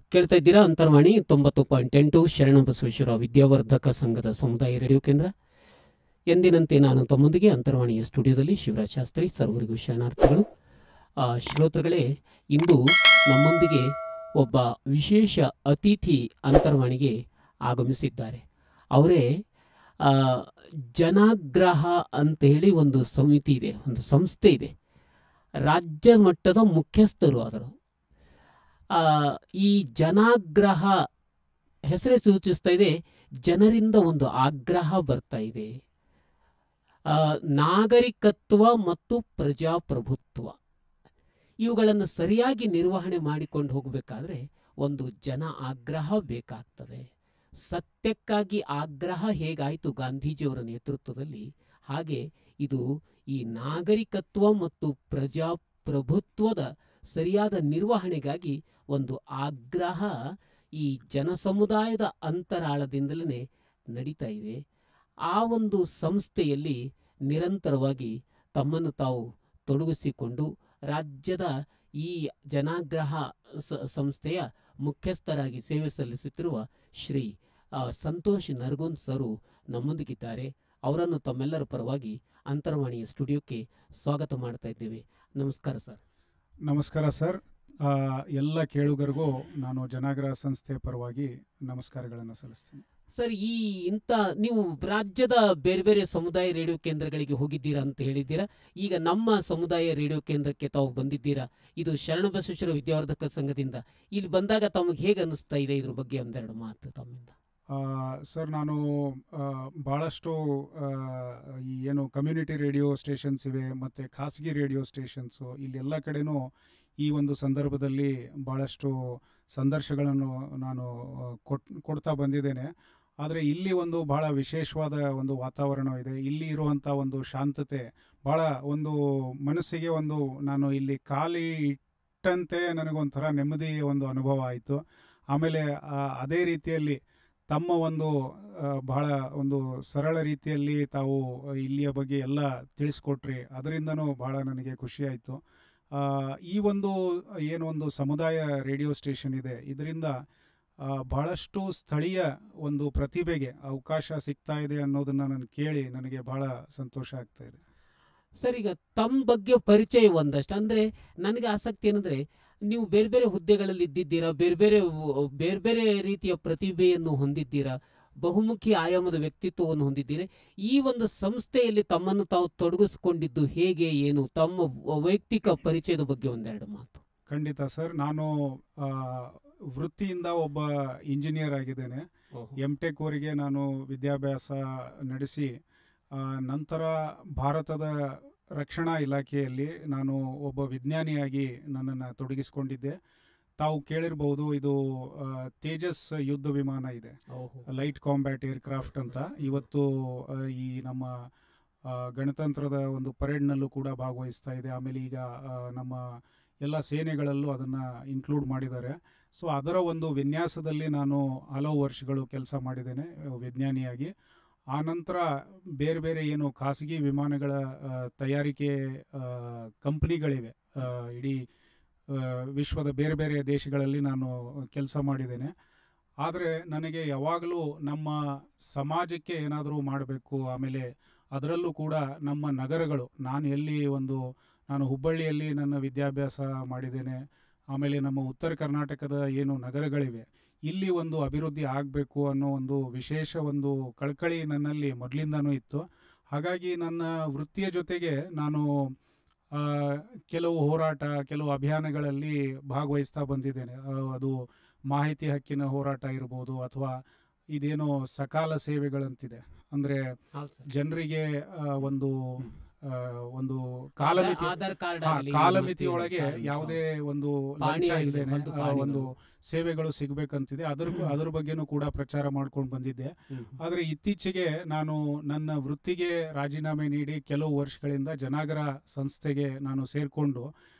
ಕೇಳ್ತಾ ಇದ್ದೀರಾ ಅಂತರ್ವಾಣಿ ತೊಂಬತ್ತು ಪಾಯಿಂಟ್ ಎಂಟು ಶರಣ ಬಸವೇಶ್ವರ ವಿದ್ಯಾವರ್ಧಕ ಸಂಘದ ಸಮುದಾಯ ರೇಡಿಯೋ ಕೇಂದ್ರ ಎಂದಿನಂತೆ ನಾನು ತಮ್ಮೊಂದಿಗೆ ಅಂತರ್ವಾಣಿಯ ಸ್ಟುಡಿಯೋದಲ್ಲಿ ಶಿವರಾಜ್ ಶಾಸ್ತ್ರಿ ಸರ್ವರಿಗೂ ಶರಣಾರ್ಥಿಗಳು ಆ, ಶ್ರೋತೃಗಳೇ ಇಂದು ನಮ್ಮೊಂದಿಗೆ ಒಬ್ಬ ವಿಶೇಷ ಅತಿಥಿ ಅಂತರ್ವಾಣಿಗೆ ಆಗಮಿಸಿದ್ದಾರೆ ಅವರೇ ಆ, ಜನಾಗ್ರಹ ಅಂತೇಳಿ ಒಂದು ಸಮಿತಿ ಇದೆ ಒಂದು ಸಂಸ್ಥೆ ಇದೆ ರಾಜ್ಯ ಮಟ್ಟದ ಮುಖ್ಯಸ್ಥರು ಆದರು ಆ, ಈ ಜನಾಗ್ರಹ ಹೆಸರೇ ಸೂಚಿಸ್ತಾ ಇದೆ ಜನರಿಂದ ಒಂದು ಆಗ್ರಹ ಬರ್ತಾ ಇದೆ ಆ, ನಾಗರಿಕತ್ವ ಮತ್ತು ಪ್ರಜಾಪ್ರಭುತ್ವ ಇವುಗಳನ್ನು ಸರಿಯಾಗಿ ನಿರ್ವಹಣೆ ಮಾಡಿಕೊಂಡು ಹೋಗಬೇಕಾದ್ರೆ ಒಂದು ಜನ ಆಗ್ರಹ ಬೇಕಾಗ್ತದೆ ಸತ್ಯಕ್ಕಾಗಿ ಆಗ್ರಹ ಹೇಗಾಯಿತು ಗಾಂಧೀಜಿಯವರ ನೇತೃತ್ವದಲ್ಲಿ ಹಾಗೆ ಇದು ಈ ನಾಗರಿಕತ್ವ ಮತ್ತು ಪ್ರಜಾಪ್ರಭುತ್ವದ ಸರಿಯಾದ ನಿರ್ವಹಣೆಗಾಗಿ ಒಂದು ಆಗ್ರಹ ಈ ಜನಸಮುದಾಯದ ಅಂತರಾಳದಿಂದಲೇ ನಡೀತಾ ಇದೆ ಆ ಒಂದು ಸಂಸ್ಥೆಯಲ್ಲಿ ನಿರಂತರವಾಗಿ ತಮ್ಮನ್ನು ತಾವು ತೊಡಗಿಸಿಕೊಂಡು ರಾಜ್ಯದ ಈ ಜನಾಗ್ರಹ ಸ- ಸಂಸ್ಥೆಯ ಮುಖ್ಯಸ್ಥರಾಗಿ ಸೇವೆ ಸಲ್ಲಿಸುತ್ತಿರುವ ಶ್ರೀ ಆ, ಸಂತೋಷ್ ನರ್ಗುನ್ ಸರು ನಮ್ಮೊಂದಿಗಿದ್ದಾರೆ ಅವರನ್ನು ತಮ್ಮೆಲ್ಲರ ಪರವಾಗಿ ಅಂತರವಾಣಿಯ ಸ್ಟುಡಿಯೋಕ್ಕೆ ಸ್ವಾಗತ ಮಾಡ್ತಾ ಇದ್ದೇವೆ ನಮಸ್ಕಾರ ಸರ್ ನಮಸ್ಕಾರ ಸರ್ ಆ, ಎಲ್ಲ ಕೇಳುಗರಿಗೂ ನಾನು ಜನಾಗ್ರಹ ಸಂಸ್ಥೆ ಪರವಾಗಿ ನಮಸ್ಕಾರಗಳನ್ನು ಸಲ್ಲಿಸ್ತೀನಿ ಸರ್ ಈ ಇಂಥ ನೀವು ರಾಜ್ಯದ ಬೇರೆ ಬೇರೆ ಸಮುದಾಯ ರೇಡಿಯೋ ಕೇಂದ್ರಗಳಿಗೆ ಹೋಗಿದ್ದೀರಾ ಅಂತ ಹೇಳಿದ್ದೀರಾ ಈಗ ನಮ್ಮ ಸಮುದಾಯ ರೇಡಿಯೋ ಕೇಂದ್ರಕ್ಕೆ ತಾವು ಬಂದಿದ್ದೀರಾ ಇದು ಶರಣಬಸವೇಶ್ವರ ವಿದ್ಯಾವರ್ಧಕ ಸಂಘದಿಂದ ಇಲ್ಲಿ ಬಂದಾಗ ತಮಗೆ ಹೇಗೆ ಅನಿಸ್ತಾ ಇದೆ ಇದ್ರ ಬಗ್ಗೆ ಒಂದೆರಡು ಮಾತು ತಮ್ಮಿಂದ ಆ, ಸರ್ ನಾನು ಆ, ಭಾಳಷ್ಟು ಆ, ಈ ಏನು ಕಮ್ಯುನಿಟಿ ರೇಡಿಯೋ ಸ್ಟೇಷನ್ಸ್ ಇವೆ ಮತ್ತು ಖಾಸಗಿ ರೇಡಿಯೋ ಸ್ಟೇಷನ್ಸು ಇಲ್ಲೆಲ್ಲ ಕಡೆನೂ ಈ ಒಂದು ಸಂದರ್ಭದಲ್ಲಿ ಭಾಳಷ್ಟು ಸಂದರ್ಶಗಳನ್ನು ನಾನು ಆ, ಕೊಟ್ ಕೊಡ್ತಾ ಬಂದಿದ್ದೇನೆ ಆದರೆ ಇಲ್ಲಿ ಒಂದು ಭಾಳ ವಿಶೇಷವಾದ ಒಂದು ವಾತಾವರಣ ಇದೆ ಇಲ್ಲಿ ಇರುವಂಥ ಒಂದು ಶಾಂತತೆ ಭಾಳ ಒಂದು ಮನಸ್ಸಿಗೆ ಒಂದು ನಾನು ಇಲ್ಲಿ ಖಾಲಿ ಇಟ್ಟಂತೆ ನನಗೊಂಥರ ನೆಮ್ಮದಿಯ ಒಂದು ಅನುಭವ ಆಯಿತು ಆಮೇಲೆ ಆ, ಅದೇ ರೀತಿಯಲ್ಲಿ ತಮ್ಮ ಒಂದು ಆ, ಬಹಳ ಒಂದು ಸರಳ ರೀತಿಯಲ್ಲಿ ತಾವು ಇಲ್ಲಿಯ ಬಗ್ಗೆ ಎಲ್ಲ ತಿಳಿಸ್ಕೊಟ್ರಿ ಅದರಿಂದನೂ ಬಹಳ ನನಗೆ ಖುಷಿ ಆಯಿತು ಈ ಒಂದು ಏನು ಒಂದು ಸಮುದಾಯ ರೇಡಿಯೋ ಸ್ಟೇಷನ್ ಇದೆ ಇದರಿಂದ ಆ, ಬಹಳಷ್ಟು ಸ್ಥಳೀಯ ಒಂದು ಪ್ರತಿಭೆಗೆ ಅವಕಾಶ ಸಿಗ್ತಾ ಇದೆ ಅನ್ನೋದನ್ನ ನಾನು ಕೇಳಿ ನನಗೆ ಬಹಳ ಸಂತೋಷ ಆಗ್ತಾ ಇದೆ ಸರ್ ಈಗ ತಮ್ಮ ಬಗ್ಗೆ ಪರಿಚಯ ಒಂದಷ್ಟು ಅಂದರೆ ನನಗೆ ಆಸಕ್ತಿ ಏನಂದರೆ ನೀವು ಬೇರೆ ಬೇರೆ ಹುದ್ದೆಗಳಲ್ಲಿ ಇದ್ದಿದ್ದೀರಾ ಬೇರೆ ಬೇರೆ ವ- ಬೇರೆ ಬೇರೆ ರೀತಿಯ ಪ್ರತಿಭೆಯನ್ನು ಹೊಂದಿದ್ದೀರಾ ಬಹುಮುಖಿ ಆಯಾಮದ ವ್ಯಕ್ತಿತ್ವವನ್ನು ಹೊಂದಿದ್ದೀರಿ ಈ ಒಂದು ಸಂಸ್ಥೆಯಲ್ಲಿ ತಮ್ಮನ್ನು ತಾವು ತೊಡಗಿಸ್ಕೊಂಡಿದ್ದು ಹೇಗೆ ಏನು ತಮ್ಮ ವ- ವೈಯಕ್ತಿಕ ಪರಿಚಯದ ಬಗ್ಗೆ ಒಂದೆರಡು ಮಾತು ಖಂಡಿತ ಸರ್ ನಾನು ಆ, ವೃತ್ತಿಯಿಂದ ಒಬ್ಬ ಇಂಜಿನಿಯರ್ ಆಗಿದ್ದೇನೆ ಎಮ್ ಟೆಕ್ ವರೆಗೆ ನಾನು ವಿದ್ಯಾಭ್ಯಾಸ ನಡೆಸಿ ಆ, ನಂತರ ಭಾರತದ ರಕ್ಷಣಾ ಇಲಾಖೆಯಲ್ಲಿ ನಾನು ಒಬ್ಬ ವಿಜ್ಞಾನಿಯಾಗಿ ನನ್ನನ್ನು ತೊಡಗಿಸಿಕೊಂಡಿದ್ದೆ ತಾವು ಕೇಳಿರ್ಬೋದು ಇದು ಆ, ತೇಜಸ್ ಯುದ್ಧ ವಿಮಾನ ಇದೆ ಓಹೋ. ಲೈಟ್ ಕಾಂಬ್ಯಾಟ್ ಏರ್ಕ್ರಾಫ್ಟ್ ಅಂತ ಇವತ್ತು ಆ, ಈ ನಮ್ಮ ಆ, ಗಣತಂತ್ರದ ಒಂದು ಪರೇಡ್ನಲ್ಲೂ ಕೂಡ ಭಾಗವಹಿಸ್ತಾ ಇದೆ ಆಮೇಲೆ ಈಗ ಆ, ನಮ್ಮ ಎಲ್ಲ ಸೇನೆಗಳಲ್ಲೂ ಅದನ್ನು ಇನ್ಕ್ಲೂಡ್ ಮಾಡಿದ್ದಾರೆ ಸೊ ಅದರ ಒಂದು ವಿನ್ಯಾಸದಲ್ಲಿ ನಾನು ಹಲವು ವರ್ಷಗಳು ಕೆಲಸ ಮಾಡಿದ್ದೇನೆ ಆ, ವಿಜ್ಞಾನಿಯಾಗಿ ಆನಂತರ ಬೇರೆ ಬೇರೆ ಏನು ಖಾಸಗಿ ವಿಮಾನಗಳ ಆ, ತಯಾರಿಕೆ ಕಂಪ್ನಿಗಳಿವೆ ಇಡೀ ಆ, ವಿಶ್ವದ ಬೇರೆ ಬೇರೆ ದೇಶಗಳಲ್ಲಿ ನಾನು ಕೆಲಸ ಮಾಡಿದ್ದೇನೆ ಆದರೆ ನನಗೆ ಯಾವಾಗಲೂ ನಮ್ಮ ಸಮಾಜಕ್ಕೆ ಏನಾದರೂ ಮಾಡಬೇಕು ಆಮೇಲೆ ಅದರಲ್ಲೂ ಕೂಡ ನಮ್ಮ ನಗರಗಳು ನಾನು ಎಲ್ಲಿ ಒಂದು ನಾನು ಹುಬ್ಬಳ್ಳಿಯಲ್ಲಿ ನನ್ನ ವಿದ್ಯಾಭ್ಯಾಸ ಮಾಡಿದ್ದೇನೆ ಆಮೇಲೆ ನಮ್ಮ ಉತ್ತರ ಕರ್ನಾಟಕದ ಏನು ನಗರಗಳಿವೆ ಇಲ್ಲಿ ಒಂದು ಅಭಿವೃದ್ಧಿ ಆಗಬೇಕು ಅನ್ನೋ ಒಂದು ವಿಶೇಷ ಒಂದು ಕಳಕಳಿ ನನ್ನಲ್ಲಿ ಮೊದಲಿಂದನೂ ಇತ್ತು ಹಾಗಾಗಿ ನನ್ನ ವೃತ್ತಿಯ ಜೊತೆಗೆ ನಾನು ಆ, ಕೆಲವು ಹೋರಾಟ ಕೆಲವು ಅಭಿಯಾನಗಳಲ್ಲಿ ಭಾಗವಹಿಸ್ತಾ ಬಂದಿದ್ದೇನೆ ಆ, ಅದು ಮಾಹಿತಿ ಹಕ್ಕಿನ ಹೋರಾಟ ಇರ್ಬೋದು ಅಥವಾ ಇದೇನೋ ಸಕಾಲ ಸೇವೆಗಳಂತಿದೆ ಅಂದರೆ ಹೌದು ಸರ್. ಜನರಿಗೆ ಆ, ಒಂದು ಆ, ಒಂದು ಕಾಲಮಿತಿ ಆಧಾರ್ ಕಾರ್ಡ್ ಹಾ, ಆಗಲಿ, ಕಾಲಮಿತಿ ಮತ್ತೆ ಒಳಗೆ ಕಾರ್ಡ್ ಯಾವುದೇ ಒಂದು ಪಾಣಿ ಲಂಚ ಆಗಲಿ, ಇಲ್ದೇನೆ ಒಂದು ಆ, ಪಾಣಿಗಳು. ಒಂದು ಸೇವೆಗಳು ಸಿಗಬೇಕಂತಿದೆ ಅದ್ರ ಅದ್ರ ಬಗ್ಗೆನೂ ಕೂಡ ಪ್ರಚಾರ ಮಾಡ್ಕೊಂಡು ಬಂದಿದ್ದೆ ಹ್ಮ್. ಆದರೆ ಇತ್ತೀಚೆಗೆ ನಾನು ನನ್ನ ವೃತ್ತಿಗೆ ರಾಜೀನಾಮೆ ನೀಡಿ ಕೆಲವು ವರ್ಷಗಳಿಂದ ಜನಾಗರ ಸಂಸ್ಥೆಗೆ ನಾನು ಸೇರಿಕೊಂಡು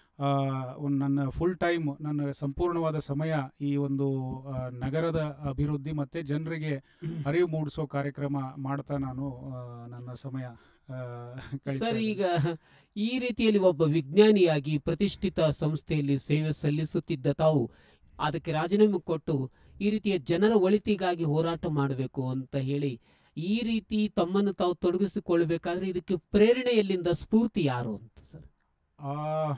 ನನ್ನ ಫುಲ್ ಟೈಮ್ ನನ್ನ ಸಂಪೂರ್ಣವಾದ ಸಮಯ ಈ ಒಂದು ಆ, ನಗರದ ಅಭಿವೃದ್ಧಿ ಮತ್ತು ಜನರಿಗೆ ಅರಿವು ಮೂಡಿಸೋ ಕಾರ್ಯಕ್ರಮ ಮಾಡ್ತಾ ನಾನು ಆ, ನನ್ನ ಸಮಯ ಆ, ಕಳೀತಾ ಸರ್ ಇದ್ದೇನೆ. ಈಗ ಈ ರೀತಿಯಲ್ಲಿ ಒಬ್ಬ ವಿಜ್ಞಾನಿಯಾಗಿ ಪ್ರತಿಷ್ಠಿತ ಸಂಸ್ಥೆಯಲ್ಲಿ ಸೇವೆ ಸಲ್ಲಿಸುತ್ತಿದ್ದ ತಾವು ಅದಕ್ಕೆ ರಾಜೀನಾಮೆ ಕೊಟ್ಟು ಈ ರೀತಿಯ ಜನರ ಒಳಿತಿಗಾಗಿ ಹೋರಾಟ ಮಾಡಬೇಕು ಅಂತ ಹೇಳಿ ಈ ರೀತಿ ತಮ್ಮನ್ನು ತಾವು ತೊಡಗಿಸಿಕೊಳ್ಬೇಕಾದ್ರೆ ಇದಕ್ಕೆ ಪ್ರೇರಣೆ ಎಲ್ಲಿಂದ ಸ್ಫೂರ್ತಿ ಯಾರು ಅಂತ ಸರ್ ಆ,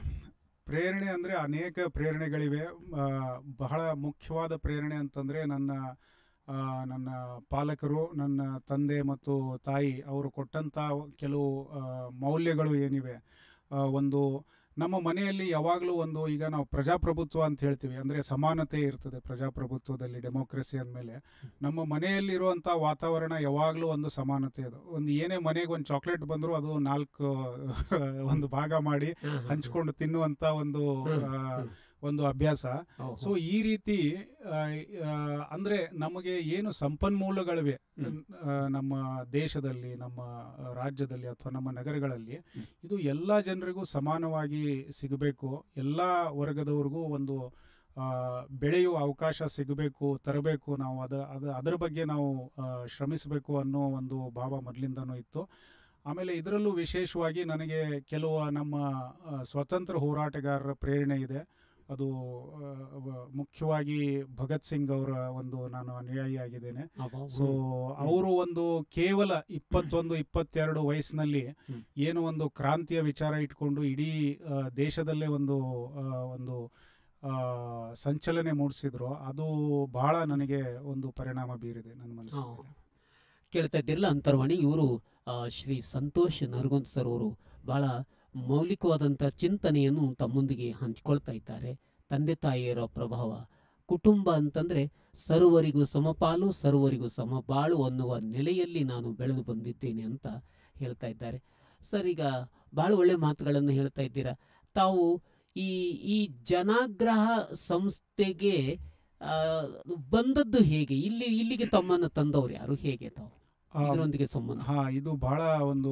ಪ್ರೇರಣೆ ಅಂದರೆ ಅನೇಕ ಪ್ರೇರಣೆಗಳಿವೆ ಆ, ಬಹಳ ಮುಖ್ಯವಾದ ಪ್ರೇರಣೆ ಅಂತಂದರೆ ನನ್ನ ಆ, ನನ್ನ ಪಾಲಕರು ನನ್ನ ತಂದೆ ಮತ್ತು ತಾಯಿ ಅವರು ಕೊಟ್ಟಂಥ ಕೆಲವು ಆ, ಮೌಲ್ಯಗಳು ಏನಿವೆ ಆ, ಒಂದು ನಮ್ಮ ಮನೆಯಲ್ಲಿ ಯಾವಾಗಲೂ ಒಂದು ಈಗ ನಾವು ಪ್ರಜಾಪ್ರಭುತ್ವ ಅಂತ ಹೇಳ್ತೀವಿ ಅಂದರೆ ಸಮಾನತೆ ಇರ್ತದೆ ಪ್ರಜಾಪ್ರಭುತ್ವದಲ್ಲಿ ಡೆಮೋಕ್ರಸಿ ಅಂದಮೇಲೆ ನಮ್ಮ ಮನೆಯಲ್ಲಿರುವಂಥ ವಾತಾವರಣ ಯಾವಾಗಲೂ ಒಂದು ಸಮಾನತೆ ಅದು ಒಂದು ಏನೇ ಮನೆಗೆ ಒಂದು ಚಾಕ್ಲೇಟ್ ಬಂದರೂ ಅದು ನಾಲ್ಕು ಒಂದು ಭಾಗ ಮಾಡಿ ಹಂಚ್ಕೊಂಡು ತಿನ್ನುವಂಥ ಒಂದು ಆ, ಒಂದು ಅಭ್ಯಾಸ ಸೊ ಈ ರೀತಿ ಆ, ಆ, ಅಂದ್ರೆ ನಮಗೆ ಏನು ಸಂಪನ್ಮೂಲಗಳಿವೆ ಹ್ಮ್. ಆ, ನಮ್ಮ ದೇಶದಲ್ಲಿ ನಮ್ಮ ರಾಜ್ಯದಲ್ಲಿ ಅಥವಾ ನಮ್ಮ ನಗರಗಳಲ್ಲಿ ಹ್ಮ್. ಇದು ಎಲ್ಲ ಜನರಿಗೂ ಸಮಾನವಾಗಿ ಸಿಗಬೇಕು ಎಲ್ಲ ವರ್ಗದವ್ರಿಗೂ ಒಂದು ಆ, ಬೆಳೆಯುವ ಅವಕಾಶ ಸಿಗಬೇಕು ತರಬೇಕು ನಾವು ಅದ ಅದ ಅದರ ಬಗ್ಗೆ ನಾವು ಆ, ಶ್ರಮಿಸಬೇಕು ಅನ್ನೋ ಒಂದು ಭಾವ ಮೊದಲಿಂದನೂ ಇತ್ತು ಆಮೇಲೆ ಇದರಲ್ಲೂ ವಿಶೇಷವಾಗಿ ನನಗೆ ಕೆಲವು ನಮ್ಮ ಆ, ಸ್ವತಂತ್ರ ಹೋರಾಟಗಾರರ ಪ್ರೇರಣೆ ಇದೆ ಅದು ಆ, ವ- ಮುಖ್ಯವಾಗಿ ಭಗತ್ ಸಿಂಗ್ ಅವರ ಒಂದು ನಾನು ಅನುಯಾಯಿ ಆಗಿದ್ದೇನೆ ಸೊ ಅವರು ಒಂದು ಕೇವಲ ಇಪ್ಪತ್ತೊಂದು ಇಪ್ಪತ್ತೆರಡು ವಯಸ್ಸಿನಲ್ಲಿ ಹ್ಮ್. ಏನು ಒಂದು ಕ್ರಾಂತಿಯ ವಿಚಾರ ಇಟ್ಕೊಂಡು ಇಡೀ ಆ, ದೇಶದಲ್ಲೇ ಒಂದು ಆ, ಒಂದು ಆ, ಸಂಚಲನೆ ಮೂಡಿಸಿದ್ರು ಅದು ಬಹಳ ನನಗೆ ಒಂದು ಪರಿಣಾಮ ಬೀರಿದೆ ನನ್ನ ಮನಸ್ಸಿನಲ್ಲಿ ಕೇಳ್ತಾ ಇದ್ದಿರಲ್ಲ ಅಂತರ್ವಾಣಿ ಇವರು ಶ್ರೀ ಸಂತೋಷ್ ನರಗುಂದ್ ಸರ್ ಅವರು ಬಹಳ ಮೌಲಿಕವಾದಂಥ ಚಿಂತನೆಯನ್ನು ತಮ್ಮೊಂದಿಗೆ ಹಂಚಿಕೊಳ್ತಾ ಇದ್ದಾರೆ ತಂದೆ ತಾಯಿಯರ ಪ್ರಭಾವ ಕುಟುಂಬ ಅಂತಂದ್ರೆ ಸರ್ವರಿಗೂ ಸಮಪಾಲು ಸರ್ವರಿಗೂ ಸಮಬಾಳು ಅನ್ನುವ ನೆಲೆಯಲ್ಲಿ ನಾನು ಬೆಳೆದು ಬಂದಿದ್ದೇನೆ ಅಂತ ಹೇಳ್ತಾ ಇದ್ದಾರೆ ಸರ್ ಈಗ ಬಹಳ ಒಳ್ಳೆ ಮಾತುಗಳನ್ನು ಹೇಳ್ತಾ ಇದ್ದೀರಾ ತಾವು ಈ ಈ ಜನಾಗ್ರಹ ಸಂಸ್ಥೆಗೆ ಆ, ಬಂದದ್ದು ಹೇಗೆ ಇಲ್ಲಿ ಇಲ್ಲಿಗೆ ತಮ್ಮನ್ನು ತಂದವರು ಯಾರು ಹೇಗೆ ತಾವು ಆ, ಇದರೊಂದಿಗೆ ಸಂಬಂಧ ಹಾ ಇದು ಬಹಳ ಒಂದು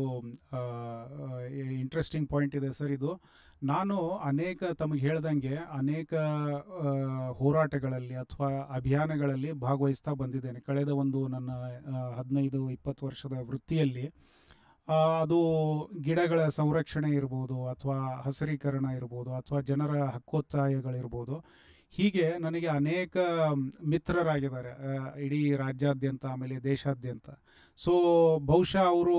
ಇಂಟ್ರೆಸ್ಟಿಂಗ್ ಪಾಯಿಂಟ್ ಇದೆ ಸರ್ ಇದು ನಾನು ಅನೇಕ ತಮಗೆ ಹೇಳ್ದಂಗೆ ಅನೇಕ ಆ, ಹೋರಾಟಗಳಲ್ಲಿ ಅಥವಾ ಅಭಿಯಾನಗಳಲ್ಲಿ ಭಾಗವಹಿಸ್ತಾ ಬಂದಿದ್ದೇನೆ ಕಳೆದ ಒಂದು ನನ್ನ ಆ, ಹದಿನೈದು ಇಪ್ಪತ್ತು ವರ್ಷದ ವೃತ್ತಿಯಲ್ಲಿ ಆ, ಅದು ಗಿಡಗಳ ಸಂರಕ್ಷಣೆ ಇರ್ಬೋದು ಅಥವಾ ಹಸಿರೀಕರಣ ಇರ್ಬೋದು ಅಥವಾ ಜನರ ಹಕ್ಕೊತ್ತಾಯಗಳಿರ್ಬೋದು ಹೀಗೆ ನನಗೆ ಅನೇಕ ಮಿತ್ರರಾಗಿದ್ದಾರೆ ಆ, ಇಡೀ ರಾಜ್ಯಾದ್ಯಂತ ಆಮೇಲೆ ದೇಶಾದ್ಯಂತ ಸೊ ಬಹುಶಃ ಅವರು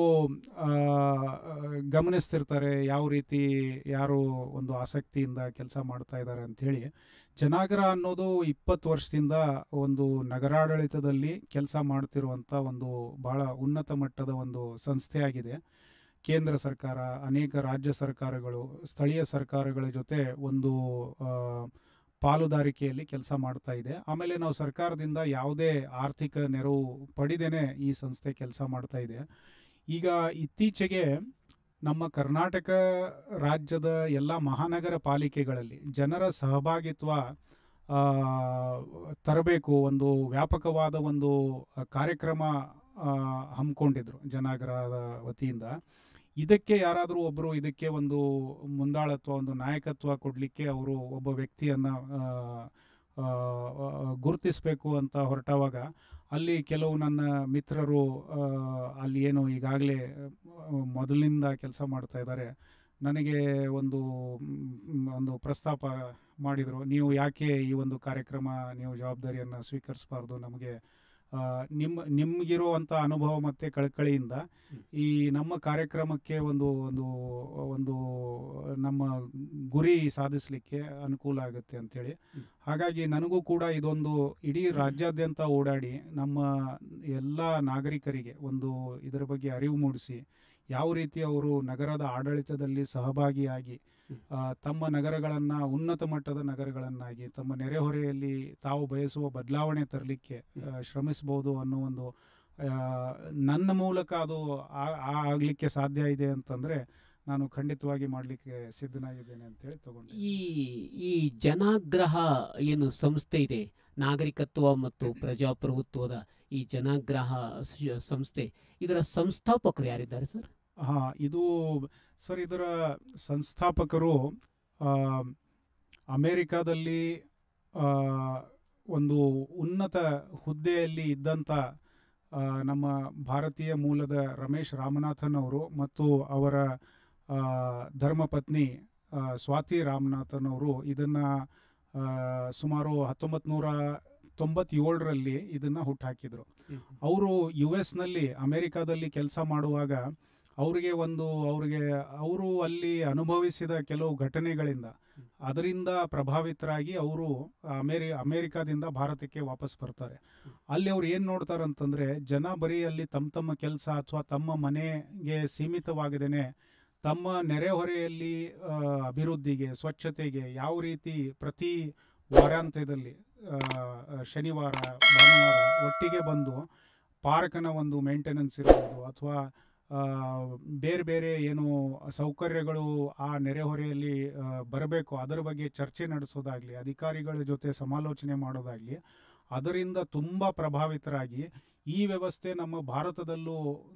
ಗಮನಿಸ್ತಿರ್ತಾರೆ ಯಾವ ರೀತಿ ಯಾರು ಒಂದು ಆಸಕ್ತಿಯಿಂದ ಕೆಲಸ ಮಾಡ್ತಾ ಇದ್ದಾರೆ ಅಂಥೇಳಿ ಜನಾಗರ ಅನ್ನೋದು ಇಪ್ಪತ್ತು ವರ್ಷದಿಂದ ಒಂದು ನಗರಾಡಳಿತದಲ್ಲಿ ಕೆಲಸ ಮಾಡ್ತಿರುವಂಥ ಒಂದು ಬಹಳ ಉನ್ನತ ಮಟ್ಟದ ಒಂದು ಸಂಸ್ಥೆಯಾಗಿದೆ ಕೇಂದ್ರ ಸರ್ಕಾರ ಅನೇಕ ರಾಜ್ಯ ಸರ್ಕಾರಗಳು ಸ್ಥಳೀಯ ಸರ್ಕಾರಗಳ ಜೊತೆ ಒಂದು ಆ, ಪಾಲುದಾರಿಕೆಯಲ್ಲಿ ಕೆಲಸ ಮಾಡ್ತಾ ಇದೆ ಆಮೇಲೆ ನಾವು ಸರ್ಕಾರದಿಂದ ಯಾವುದೇ ಆರ್ಥಿಕ ನೆರವು ಪಡಿದೇನೆ ಈ ಸಂಸ್ಥೆ ಕೆಲಸ ಮಾಡ್ತಾ ಇದೆ ಈಗ ಇತ್ತೀಚೆಗೆ ನಮ್ಮ ಕರ್ನಾಟಕ ರಾಜ್ಯದ ಎಲ್ಲ ಮಹಾನಗರ ಪಾಲಿಕೆಗಳಲ್ಲಿ ಜನರ ಸಹಭಾಗಿತ್ವ ಆ, ತರಬೇಕು ಒಂದು ವ್ಯಾಪಕವಾದ ಒಂದು ಕಾರ್ಯಕ್ರಮ ಆ, ಹಮ್ಮಿಕೊಂಡಿದ್ರು ಜನಾಗರದ ವತಿಯಿಂದ ಇದಕ್ಕೆ ಯಾರಾದರೂ ಒಬ್ಬರು ಇದಕ್ಕೆ ಒಂದು ಮುಂದಾಳತ್ವ ಒಂದು ನಾಯಕತ್ವ ಕೊಡಲಿಕ್ಕೆ ಅವರು ಒಬ್ಬ ವ್ಯಕ್ತಿಯನ್ನು ಗುರುತಿಸಬೇಕು ಅಂತ ಹೊರಟವಾಗ ಅಲ್ಲಿ ಕೆಲವು ನನ್ನ ಮಿತ್ರರು ಆ, ಅಲ್ಲಿ ಏನು ಈಗಾಗಲೇ ಮೊದಲಿನಿಂದ ಕೆಲಸ ಮಾಡ್ತಾ ಇದ್ದಾರೆ ನನಗೆ ಒಂದು ಮ್, ಒಂದು ಪ್ರಸ್ತಾಪ ಮಾಡಿದರು ನೀವು ಯಾಕೆ ಈ ಒಂದು ಕಾರ್ಯಕ್ರಮ ನೀವು ಜವಾಬ್ದಾರಿಯನ್ನು ಸ್ವೀಕರಿಸಬಾರ್ದು ನಮಗೆ ಆ, ನಿಮ್ಮ ನಿಮಗಿರುವಂಥ ಅನುಭವ ಮತ್ತು ಕಳಕಳಿಯಿಂದ ಈ ನಮ್ಮ ಕಾರ್ಯಕ್ರಮಕ್ಕೆ ಒಂದು ಒಂದು ಒಂದು ನಮ್ಮ ಗುರಿ ಸಾಧಿಸಲಿಕ್ಕೆ ಅನುಕೂಲ ಆಗುತ್ತೆ ಅಂತೇಳಿ ಹ್ಮ್. ಹಾಗಾಗಿ ನನಗೂ ಕೂಡ ಇದೊಂದು ಇಡೀ ರಾಜ್ಯಾದ್ಯಂತ ಓಡಾಡಿ ನಮ್ಮ ಎಲ್ಲ ನಾಗರಿಕರಿಗೆ ಒಂದು ಇದರ ಬಗ್ಗೆ ಅರಿವು ಮೂಡಿಸಿ ಯಾವ ರೀತಿ ಅವರು ನಗರದ ಆಡಳಿತದಲ್ಲಿ ಸಹಭಾಗಿಯಾಗಿ ಹ್ಮ್. ಆ, ತಮ್ಮ ನಗರಗಳನ್ನು ಉನ್ನತ ಮಟ್ಟದ ನಗರಗಳನ್ನಾಗಿ ತಮ್ಮ ನೆರೆಹೊರೆಯಲ್ಲಿ ತಾವು ಬಯಸುವ ಬದಲಾವಣೆ ತರಲಿಕ್ಕೆ ಶ್ರಮಿಸಬಹುದು ಅನ್ನೋ ಒಂದು ಆ, ನನ್ನ ಮೂಲಕ ಅದು ಆ- ಆ- ಆಗ್ಲಿಕ್ಕೆ ಸಾಧ್ಯ ಇದೆ ಅಂತಂದ್ರೆ ನಾನು ಖಂಡಿತವಾಗಿ ಮಾಡಲಿಕ್ಕೆ ಸಿದ್ಧನಾಗಿದ್ದೇನೆ ಅಂತೇಳಿ ತಗೊಂಡೆ ಈ ಈ ಜನಾಗ್ರಹ ಏನು ಸಂಸ್ಥೆ ಇದೆ ನಾಗರಿಕತ್ವ ಮತ್ತು ಪ್ರಜಾಪ್ರಭುತ್ವದ ಈ ಜನಾಗ್ರಹ ಸ- ಸಂಸ್ಥೆ ಇದರ ಸಂಸ್ಥಾಪಕರು ಯಾರಿದ್ದಾರೆ ಸರ್ ಹಾ ಇದು ಸರ್ ಇದರ ಸಂಸ್ಥಾಪಕರು ಆ, ಅಮೇರಿಕಾದಲ್ಲಿ ಆ, ಒಂದು ಉನ್ನತ ಹುದ್ದೆಯಲ್ಲಿ ಇದ್ದಂಥ ಆ, ನಮ್ಮ ಭಾರತೀಯ ಮೂಲದ ರಮೇಶ್ ರಾಮನಾಥನ್ ಅವರು ಮತ್ತು ಅವರ ಆ, ಧರ್ಮಪತ್ನಿ ಆ, ಸ್ವಾತಿ ರಾಮನಾಥನ್ ಅವರು ಇದನ್ನು ಆ, ಸುಮಾರು ಹತ್ತೊಂಬತ್ತು ನೂರ ತೊಂಬತ್ತೇಳರಲ್ಲಿ ಇದನ್ನು ಹುಟ್ಟಾಕಿದ್ರು ಅವರು ಯು ಎಸ್ನಲ್ಲಿ ಅಮೆರಿಕಾದಲ್ಲಿ ಕೆಲಸ ಮಾಡುವಾಗ ಅವರಿಗೆ ಒಂದು ಅವರಿಗೆ ಅವರು ಅಲ್ಲಿ ಅನುಭವಿಸಿದ ಕೆಲವು ಘಟನೆಗಳಿಂದ ಅದರಿಂದ ಪ್ರಭಾವಿತರಾಗಿ ಅವರು ಅಮೇರಿ ಅಮೇರಿಕಾದಿಂದ ಭಾರತಕ್ಕೆ ವಾಪಸ್ ಬರ್ತಾರೆ ಅಲ್ಲಿ ಅವ್ರು ಏನು ನೋಡ್ತಾರೆ ಅಂತಂದರೆ ಜನ ಬರೀ ಅಲ್ಲಿ ತಮ್ಮ ತಮ್ಮ ಕೆಲಸ ಅಥವಾ ತಮ್ಮ ಮನೆಗೆ ಸೀಮಿತವಾಗದೇನೆ ತಮ್ಮ ನೆರೆಹೊರೆಯಲ್ಲಿ ಆ, ಅಭಿವೃದ್ಧಿಗೆ ಸ್ವಚ್ಛತೆಗೆ ಯಾವ ರೀತಿ ಪ್ರತಿ ವಾರಾಂತ್ಯದಲ್ಲಿ ಆ, ಶನಿವಾರ ಭಾನುವಾರ ಒಟ್ಟಿಗೆ ಬಂದು ಪಾರ್ಕ್ನ ಒಂದು ಮೇಂಟೆನೆನ್ಸ್ ಇರ್ಬೋದು ಅಥವಾ ಆ, ಬೇರೆ ಬೇರೆ ಏನು ಸೌಕರ್ಯಗಳು ಆ ನೆರೆಹೊರೆಯಲ್ಲಿ ಬರಬೇಕು ಅದರ ಬಗ್ಗೆ ಚರ್ಚೆ ನಡೆಸೋದಾಗಲಿ ಅಧಿಕಾರಿಗಳ ಜೊತೆ ಸಮಾಲೋಚನೆ ಮಾಡೋದಾಗಲಿ ಅದರಿಂದ ತುಂಬ ಪ್ರಭಾವಿತರಾಗಿ ಈ ವ್ಯವಸ್ಥೆ ನಮ್ಮ ಭಾರತದಲ್ಲೂ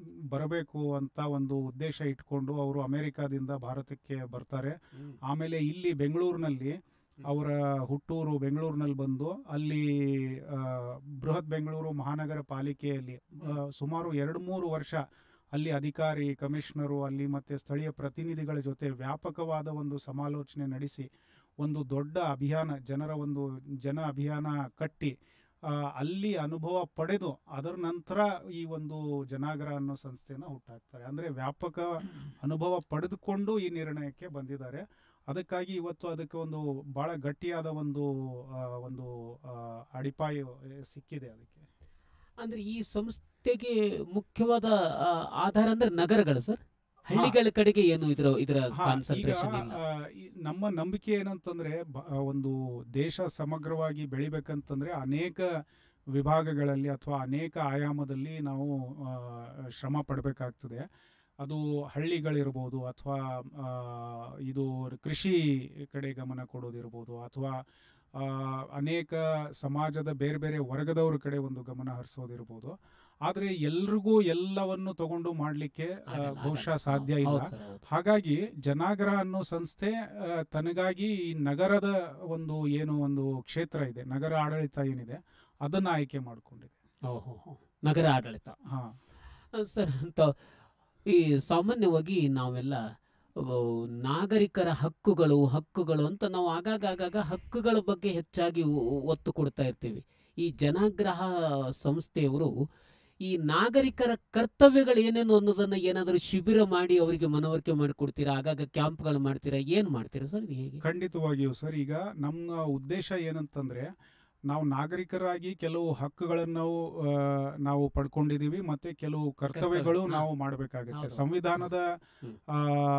ಬರಬೇಕು ಅಂತ ಒಂದು ಉದ್ದೇಶ ಇಟ್ಕೊಂಡು ಅವರು ಅಮೆರಿಕಾದಿಂದ ಭಾರತಕ್ಕೆ ಬರ್ತಾರೆ ಆಮೇಲೆ ಇಲ್ಲಿ ಬೆಂಗಳೂರಿನಲ್ಲಿ ಅವರ ಹುಟ್ಟೂರು ಬೆಂಗಳೂರಿನಲ್ಲಿ ಬಂದು ಅಲ್ಲಿ ಆ, ಬೃಹತ್ ಬೆಂಗಳೂರು ಮಹಾನಗರ ಪಾಲಿಕೆಯಲ್ಲಿ ಆ, ಸುಮಾರು ಎರಡು ಮೂರು ವರ್ಷ ಅಲ್ಲಿ ಅಧಿಕಾರಿ ಕಮಿಷನರು ಅಲ್ಲಿ ಮತ್ತೆ ಸ್ಥಳೀಯ ಪ್ರತಿನಿಧಿಗಳ ಜೊತೆ ವ್ಯಾಪಕವಾದ ಒಂದು ಸಮಾಲೋಚನೆ ನಡೆಸಿ ಒಂದು ದೊಡ್ಡ ಅಭಿಯಾನ ಜನರ ಒಂದು ಜನ ಅಭಿಯಾನ ಕಟ್ಟಿ ಆ, ಅಲ್ಲಿ ಅನುಭವ ಪಡೆದು ಅದರ ನಂತರ ಈ ಒಂದು ಜನಾಗರ ಅನ್ನೋ ಸಂಸ್ಥೆನ ಹುಟ್ಟಾಕ್ತಾರೆ ಅಂದರೆ ವ್ಯಾಪಕ ಅನುಭವ ಪಡೆದುಕೊಂಡು ಈ ನಿರ್ಣಯಕ್ಕೆ ಬಂದಿದ್ದಾರೆ ಅದಕ್ಕಾಗಿ ಇವತ್ತು ಅದಕ್ಕೆ ಒಂದು ಬಹಳ ಗಟ್ಟಿಯಾದ ಒಂದು ಆ, ಒಂದು ಆ, ಅಡಿಪಾಯ ಆ, ಸಿಕ್ಕಿದೆ ಅದಕ್ಕೆ ಅಂದ್ರೆ ಈ ಸಂಸ್ಥೆಗೆ ಮುಖ್ಯವಾದ ಆ, ಆಧಾರ ಅಂದ್ರೆ ನಗರಗಳು ಸರ್ ಹಳ್ಳಿಗಳ ಕಡೆಗೆ ಏನು ಇದರ ಇದರ ಹಾ, ಈಗ ಕಾನ್ಸಂಟ್ರೇಷನ್ ಇಲ್ಲ ಆ, ಈ ನಮ್ಮ ನಂಬಿಕೆ ಏನಂತಂದ್ರೆ ಬ- ಆ, ಒಂದು ದೇಶ ಸಮಗ್ರವಾಗಿ ಬೆಳಿಬೇಕಂತಂದ್ರೆ ಅನೇಕ ವಿಭಾಗಗಳಲ್ಲಿ ಅಥವಾ ಅನೇಕ ಆಯಾಮದಲ್ಲಿ ನಾವು ಆ, ಶ್ರಮ ಪಡಬೇಕಾಗ್ತದೆ ಅದು ಹಳ್ಳಿಗಳಿರ್ಬೋದು ಅಥವಾ ಆ, ಇದು ಕೃಷಿ ಕಡೆ ಗಮನ ಕೊಡೋದಿರ್ಬೋದು ಅಥವಾ ಆ, ಅನೇಕ ಸಮಾಜದ ಬೇರೆ ಬೇರೆ ವರ್ಗದವ್ರ ಕಡೆ ಒಂದು ಗಮನ ಹರಿಸೋದಿರ್ಬೋದು ಆದರೆ ಎಲ್ರಿಗೂ ಎಲ್ಲವನ್ನು ತಗೊಂಡು ಮಾಡಲಿಕ್ಕೆ ಆಗಲ್ಲ, ಬಹುಶಃ ಆಗಲ್ಲ. ಸಾಧ್ಯ ಇಲ್ಲ ಹೌದು ಸರ್, ಹೌದು. ಹಾಗಾಗಿ ಜನಾಗ್ರಹ ಅನ್ನೋ ಸಂಸ್ಥೆ ಆ, ತನಗಾಗಿ ಈ ನಗರದ ಒಂದು ಏನು ಒಂದು ಕ್ಷೇತ್ರ ಇದೆ ನಗರ ಆಡಳಿತ ಏನಿದೆ ಅದನ್ನ ಆಯ್ಕೆ ಮಾಡಿಕೊಂಡಿದೆ ಓಹೋ ಹೋ. ನಗರ ಆಡಳಿತ ಹಾ ಆ, ಸರ್ ಅಂತ ಈ ಸಾಮಾನ್ಯವಾಗಿ ನಾವೆಲ್ಲ ಆ, ನಾಗರಿಕರ ಹಕ್ಕುಗಳು ಹಕ್ಕುಗಳು ಅಂತ ನಾವು ಆಗಾಗ ಆಗಾಗ ಹಕ್ಕುಗಳ ಬಗ್ಗೆ ಹೆಚ್ಚಾಗಿ ಒ- ಒತ್ತು ಕೊಡ್ತಾ ಇರ್ತೀವಿ ಈ ಜನಾಗ್ರಹ ಸಂಸ್ಥೆಯವರು ಈ ನಾಗರಿಕರ ಕರ್ತವ್ಯಗಳು ಏನೇನು ಅನ್ನೋದನ್ನ ಏನಾದರೂ ಶಿಬಿರ ಮಾಡಿ ಅವರಿಗೆ ಮನವರಿಕೆ ಮಾಡಿಕೊಡ್ತೀರಾ ಆಗಾಗ ಕ್ಯಾಂಪ್ಗಳು ಮಾಡ್ತೀರಾ ಏನ್ ಮಾಡ್ತೀರಾ ಸರ್ ಇದು ಹೇಗೆ ಖಂಡಿತವಾಗಿಯೂ ಸರ್ ಈಗ ನಮ್ಮ ಉದ್ದೇಶ ಏನಂತಂದ್ರೆ ನಾವು ನಾಗರಿಕರಾಗಿ ಕೆಲವು ಹಕ್ಕುಗಳನ್ನು ನಾವು ಆ, ನಾವು ಪಡ್ಕೊಂಡಿದೀವಿ ಮತ್ತೆ ಕೆಲವು ಕರ್ತವ್ಯಗಳು ಕರ್ತವ್ಯ, ಹಾ. ನಾವು ಮಾಡಬೇಕಾಗುತ್ತೆ ಹೌದು. ಸಂವಿಧಾನದ ಹ್ಮ್. ಆ,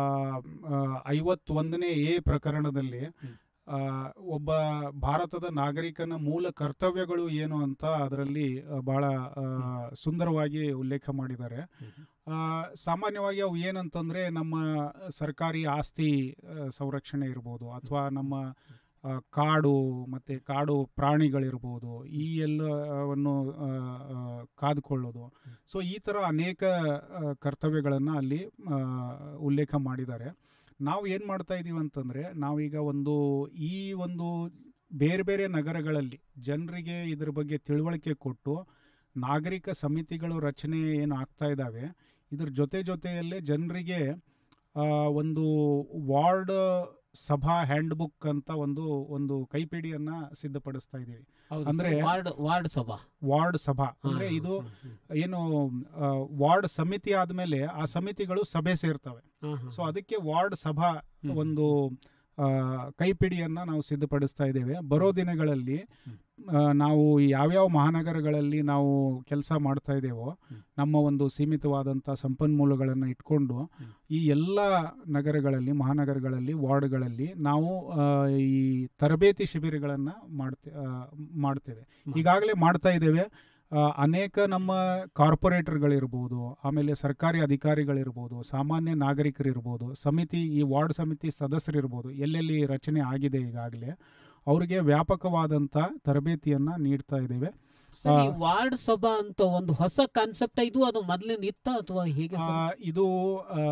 ಆ, ಐವತ್ತೊಂದನೇ ಎ ಪ್ರಕರಣದಲ್ಲಿ ಹ್ಮ್. ಆ, ಒಬ್ಬ ಭಾರತದ ನಾಗರಿಕನ ಮೂಲ ಕರ್ತವ್ಯಗಳು ಏನು ಅಂತ ಅದರಲ್ಲಿ ಆ, ಬಹಳ ಆ, ಸುಂದರವಾಗಿ ಉಲ್ಲೇಖ ಮಾಡಿದ್ದಾರೆ ಆ, ಸಾಮಾನ್ಯವಾಗಿ ಅವು ಏನಂತಂದ್ರೆ ನಮ್ಮ ಸರ್ಕಾರಿ ಆಸ್ತಿ ಆ, ಸಂರಕ್ಷಣೆ ಇರ್ಬೋದು ಅಥವಾ ನಮ್ಮ ಆ, ಕಾಡು ಮತ್ತು ಕಾಡು ಪ್ರಾಣಿಗಳಿರ್ಬೋದು ಈ ಎಲ್ಲವನ್ನು ಆ, ಆ, ಕಾದುಕೊಳ್ಳೋದು ಸೊ ಈ ಥರ ಅನೇಕ ಕರ್ತವ್ಯಗಳನ್ನು ಅಲ್ಲಿ ಆ, ಉಲ್ಲೇಖ ಮಾಡಿದ್ದಾರೆ ನಾವು ಏನು ಮಾಡ್ತಾ ಇದ್ದೀವಿ ಅಂತಂದರೆ ನಾವೀಗ ಒಂದು ಈ ಒಂದು ಬೇರೆ ಬೇರೆ ನಗರಗಳಲ್ಲಿ ಜನರಿಗೆ ಇದ್ರ ಬಗ್ಗೆ ತಿಳುವಳಿಕೆ ಕೊಟ್ಟು ನಾಗರಿಕ ಸಮಿತಿಗಳು ರಚನೆ ಏನು ಆಗ್ತಾ ಇದ್ದಾವೆ ಇದ್ರ ಜೊತೆ ಜೊತೆಯಲ್ಲೇ ಜನರಿಗೆ ಆ, ಒಂದು ವಾರ್ಡ್ ಸಭಾ ಹ್ಯಾಂಡ್ ಬುಕ್ ಅಂತ ಒಂದು ಒಂದು ಕೈಪಿಡಿಯನ್ನ ಸಿದ್ಧಪಡಿಸ್ತಾ ಇದ್ದೀವಿ ಹೌದು ಅಂದ್ರೆ- ಸರ್, ವಾರ್ಡ್ ವಾರ್ಡ್ ಸಭಾ ವಾರ್ಡ್ ಸಭಾ ಅಂದ್ರೆ ಹಾ, ಇದು ಹಾ, ಹಾ, ಏನು ಆ, ವಾರ್ಡ್ ಸಮಿತಿ ಆದಮೇಲೆ ಆ ಸಮಿತಿಗಳು ಸಭೆ ಸೇರ್ತವೆ ಹಾ, ಹಾ, ಸೊ ಅದಕ್ಕೆ ವಾರ್ಡ್ ಸಭಾ ಹ್ಮ್. ಒಂದು ಆ, ಕೈಪಿಡಿಯನ್ನ ನಾವು ಸಿದ್ಧಪಡಿಸ್ತಾ ಇದ್ದೇವೆ ಬರೋ ದಿನಗಳಲ್ಲಿ ಹ್ಮ್. ಆ, ನಾವು ಯಾವ್ಯಾವ ಮಹಾನಗರಗಳಲ್ಲಿ ನಾವು ಕೆಲಸ ಮಾಡ್ತಾ ಇದ್ದೇವೋ ಹ್ಮ್. ನಮ್ಮ ಒಂದು ಸೀಮಿತವಾದಂಥ ಸಂಪನ್ಮೂಲಗಳನ್ನು ಇಟ್ಕೊಂಡು ಹ್ಮ್. ಈ ಎಲ್ಲ ನಗರಗಳಲ್ಲಿ ಮಹಾನಗರಗಳಲ್ಲಿ ವಾರ್ಡ್ಗಳಲ್ಲಿ ನಾವು ಆ, ಈ ತರಬೇತಿ ಶಿಬಿರಗಳನ್ನು ಮಾಡ್ತೇ ಆ, ಮಾಡ್ತೇವೆ ಹ್ಮ್. ಈಗಾಗಲೇ ಮಾಡ್ತಾ ಇದ್ದೇವೆ ಆ, ಅನೇಕ ನಮ್ಮ ಕಾರ್ಪೊರೇಟರ್ಗಳಿರ್ಬೋದು ಆಮೇಲೆ ಸರ್ಕಾರಿ ಅಧಿಕಾರಿಗಳಿರ್ಬೋದು ಸಾಮಾನ್ಯ ನಾಗರಿಕರಿರ್ಬೋದು ಸಮಿತಿ ಈ ವಾರ್ಡ್ ಸಮಿತಿ ಸದಸ್ಯರಿರ್ಬೋದು ಎಲ್ಲೆಲ್ಲಿ ರಚನೆ ಆಗಿದೆ ಈಗಾಗಲೇ ಅವರಿಗೆ ವ್ಯಾಪಕವಾದಂಥ ತರಬೇತಿಯನ್ನು ನೀಡ್ತಾ ಇದ್ದೇವೆ ಸರ್ ಈ ಆ. ವಾರ್ಡ್ ಸಭಾ ಅಂತ ಒಂದು ಹೊಸ ಕಾನ್ಸೆಪ್ಟ್ ಇದು ಅದು ಮೊದಲಿನ ಇತ್ತ ಅಥವಾ ಹೇಗೆ ಆ, ಸರ್? ಇದು ಆ,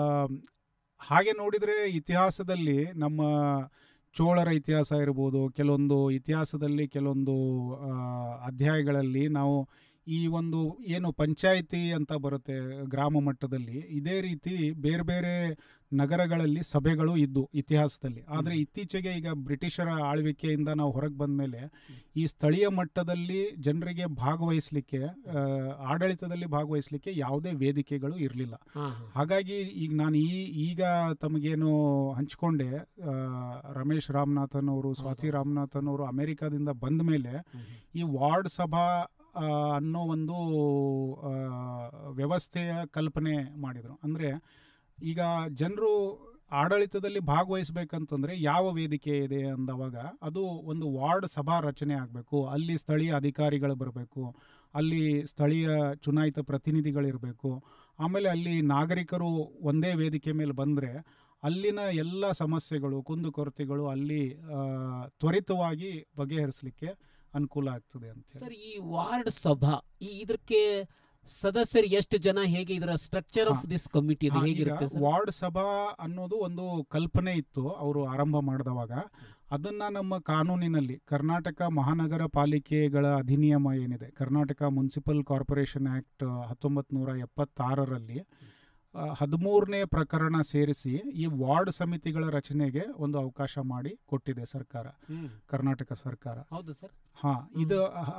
ಹಾಗೆ ನೋಡಿದರೆ ಇತಿಹಾಸದಲ್ಲಿ ನಮ್ಮ ಚೋಳರ ಇತಿಹಾಸ ಇರ್ಬೋದು ಕೆಲವೊಂದು ಇತಿಹಾಸದಲ್ಲಿ ಕೆಲವೊಂದು ಆ, ಅಧ್ಯಾಯಗಳಲ್ಲಿ ನಾವು ಈ ಒಂದು ಏನು ಪಂಚಾಯಿತಿ ಅಂತ ಬರುತ್ತೆ ಗ್ರಾಮ ಮಟ್ಟದಲ್ಲಿ ಇದೇ ರೀತಿ ಬೇರೆ ಬೇರೆ ನಗರಗಳಲ್ಲಿ ಸಭೆಗಳು ಇದ್ದು ಇತಿಹಾಸದಲ್ಲಿ ಆದರೆ ಇತ್ತೀಚೆಗೆ ಈಗ ಬ್ರಿಟಿಷರ ಆಳ್ವಿಕೆಯಿಂದ ನಾವು ಹೊರಗೆ ಬಂದ ಮೇಲೆ ಈ ಸ್ಥಳೀಯ ಮಟ್ಟದಲ್ಲಿ ಜನರಿಗೆ ಭಾಗವಹಿಸಲಿಕ್ಕೆ ಆಡಳಿತದಲ್ಲಿ ಭಾಗವಹಿಸಲಿಕ್ಕೆ ಯಾವುದೇ ವೇದಿಕೆಗಳು ಇರಲಿಲ್ಲ ಹಾ, ಹಾ. ಹಾಗಾಗಿ ಈಗ ನಾನು ಈ ಈಗ ತಮಗೇನು ಹಂಚ್ಕೊಂಡೆ ಆ, ರಮೇಶ್ ರಾಮನಾಥನ್ ಅವರು ಸ್ವಾತಿ ಹೌದು. ರಾಮನಾಥನ್ ಅವರು ಅಮೆರಿಕಾದಿಂದ ಬಂದ ಮೇಲೆ ಹ್ಮ್, ಹ್ಮ್. ಈ ವಾರ್ಡ್ ಸಭಾ ಆ, ಅನ್ನೋ ಒಂದು ಆ, ವ್ಯವಸ್ಥೆಯ ಕಲ್ಪನೆ ಮಾಡಿದರು ಅಂದರೆ ಈಗ ಜನರು ಆಡಳಿತದಲ್ಲಿ ಭಾಗವಹಿಸ್ಬೇಕಂತಂದ್ರೆ ಯಾವ ವೇದಿಕೆ ಇದೆ ಅಂದವಾಗ ಅದು ಒಂದು ವಾರ್ಡ್ ಸಭಾ ರಚನೆ ಆಗಬೇಕು ಅಲ್ಲಿ ಸ್ಥಳೀಯ ಅಧಿಕಾರಿಗಳು ಬರಬೇಕು ಅಲ್ಲಿ ಸ್ಥಳೀಯ ಚುನಾಯಿತ ಪ್ರತಿನಿಧಿಗಳಿರಬೇಕು ಆಮೇಲೆ ಅಲ್ಲಿ ನಾಗರಿಕರು ಒಂದೇ ವೇದಿಕೆ ಮೇಲೆ ಬಂದರೆ ಅಲ್ಲಿನ ಎಲ್ಲ ಸಮಸ್ಯೆಗಳು ಕುಂದುಕೊರತೆಗಳು ಅಲ್ಲಿ ಆ, ತ್ವರಿತವಾಗಿ ಬಗೆಹರಿಸಲಿಕ್ಕೆ ಅನುಕೂಲ ಆಗ್ತದೆ ಅಂತ ಹೇಳಿ. ಸರ್ ಈ ವಾರ್ಡ್ ಸಭಾ ಈ ಇದಕ್ಕೆ ಸದಸ್ಯರು ಎಷ್ಟು ಜನ ಹೇಗೆ ಇದರ ಸ್ಟ್ರಕ್ಚರ್ ಆಫ್ ಹಾ. ದಿಸ್ ಕಮಿಟಿ ಹಾ, ಈಗ ಹೇಗಿರುತ್ತೆ ಸರ್ ವಾರ್ಡ್ ಸಭಾ ಅನ್ನೋದು ಒಂದು ಕಲ್ಪನೆ ಇತ್ತು ಅವರು ಆರಂಭ ಮಾಡಿದವಾಗ ಅದನ್ನ ನಮ್ಮ ಕಾನೂನಿನಲ್ಲಿ ಕರ್ನಾಟಕ ಮಹಾನಗರ ಪಾಲಿಕೆಗಳ ಅಧಿನಿಯಮ ಏನಿದೆ ಕರ್ನಾಟಕ ಮುನ್ಸಿಪಲ್ ಕಾರ್ಪೊರೇಷನ್ ಆಕ್ಟ್ ಹತ್ತೊಂಬತ್ತು ನೂರ ಎಪ್ಪತ್ತಾರರಲ್ಲಿ ಹದಿಮೂರನೇ ಪ್ರಕರಣ ಸೇರಿಸಿ ಈ ವಾರ್ಡ್ ಸಮಿತಿಗಳ ರಚನೆಗೆ ಒಂದು ಅವಕಾಶ ಮಾಡಿ ಕೊಟ್ಟಿದೆ ಸರ್ಕಾರ ಹ್ಮ್. ಕರ್ನಾಟಕ ಸರ್ಕಾರ ಹೌದು ಸರ್ ಹಾ ಇದು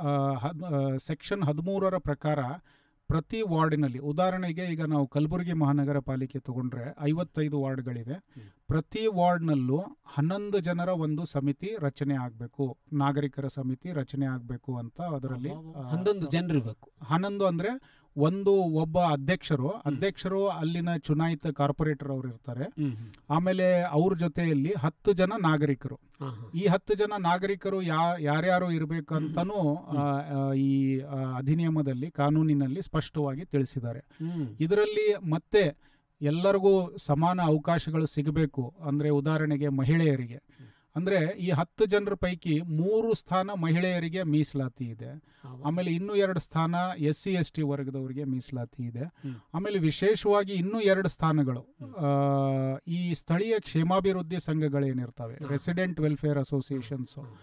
ಸೆಕ್ಷನ್ ಹದಿಮೂರರ ಪ್ರಕಾರ ಪ್ರತಿ ವಾರ್ಡಿನಲ್ಲಿ ಉದಾಹರಣೆಗೆ ಈಗ ನಾವು ಕಲಬುರಗಿ ಮಹಾನಗರ ಪಾಲಿಕೆ ತಗೊಂಡ್ರೆ ಐವತ್ತೈದು ವಾರ್ಡ್ಗಳಿವೆ ಹ್ಮ್. ಪ್ರತಿ ವಾರ್ಡ್ನಲ್ಲೂ ಹನ್ನೊಂದು ಜನರ ಒಂದು ಸಮಿತಿ ರಚನೆ ಆಗಬೇಕು ನಾಗರಿಕರ ಸಮಿತಿ ರಚನೆ ಆಗಬೇಕು ಅಂತ ಅದರಲ್ಲಿ ಆ, ಹನ್ನೊಂದು ಜನರು ಇರ್ಬೇಕು ಹನ್ನೊಂದು ಅಂದ್ರೆ ಒಂದು ಒಬ್ಬ ಅಧ್ಯಕ್ಷರು ಅಧ್ಯಕ್ಷರು ಅಲ್ಲಿನ ಚುನಾಯಿತ ಕಾರ್ಪೊರೇಟರ್ ಅವರು ಇರ್ತಾರೆ ಹ್ಮ್, ಹ್ಮ್. ಆಮೇಲೆ ಅವ್ರ ಜೊತೆಯಲ್ಲಿ ಹತ್ತು ಜನ ನಾಗರಿಕರು ಹಾ, ಹಾ. ಈ ಹತ್ತು ಜನ ನಾಗರಿಕರು ಯಾ ಯಾರ್ಯಾರು ಇರಬೇಕಂತನೂ ಆ, ಆ, ಈ ಆ, ಅಧಿನಿಯಮದಲ್ಲಿ ಕಾನೂನಿನಲ್ಲಿ ಸ್ಪಷ್ಟವಾಗಿ ತಿಳಿಸಿದ್ದಾರೆ ಹ್ಮ್. ಇದರಲ್ಲಿ ಮತ್ತೆ ಎಲ್ಲರಿಗೂ ಸಮಾನ ಅವಕಾಶಗಳು ಸಿಗಬೇಕು ಅಂದರೆ ಉದಾಹರಣೆಗೆ ಮಹಿಳೆಯರಿಗೆ ಅಂದರೆ ಈ ಹತ್ತು ಜನರ ಪೈಕಿ ಮೂರು ಸ್ಥಾನ ಮಹಿಳೆಯರಿಗೆ ಮೀಸಲಾತಿ ಇದೆ ಹೌದು. ಆಮೇಲೆ ಇನ್ನೂ ಎರಡು ಸ್ಥಾನ ಎಸ್ ಸಿ ಎಸ್ ಟಿ ವರ್ಗದವರಿಗೆ ಮೀಸಲಾತಿ ಇದೆ ಹ್ಮ್. ಆಮೇಲೆ ವಿಶೇಷವಾಗಿ ಇನ್ನೂ ಎರಡು ಸ್ಥಾನಗಳು ಆ, ಈ ಸ್ಥಳೀಯ ಕ್ಷೇಮಾಭಿವೃದ್ಧಿ ಸಂಘಗಳೇನಿರ್ತವೆ ಹಾ. ರೆಸಿಡೆಂಟ್ ವೆಲ್ಫೇರ್ ಅಸೋಸಿಯೇಷನ್ಸ್ ಹ್ಮ್,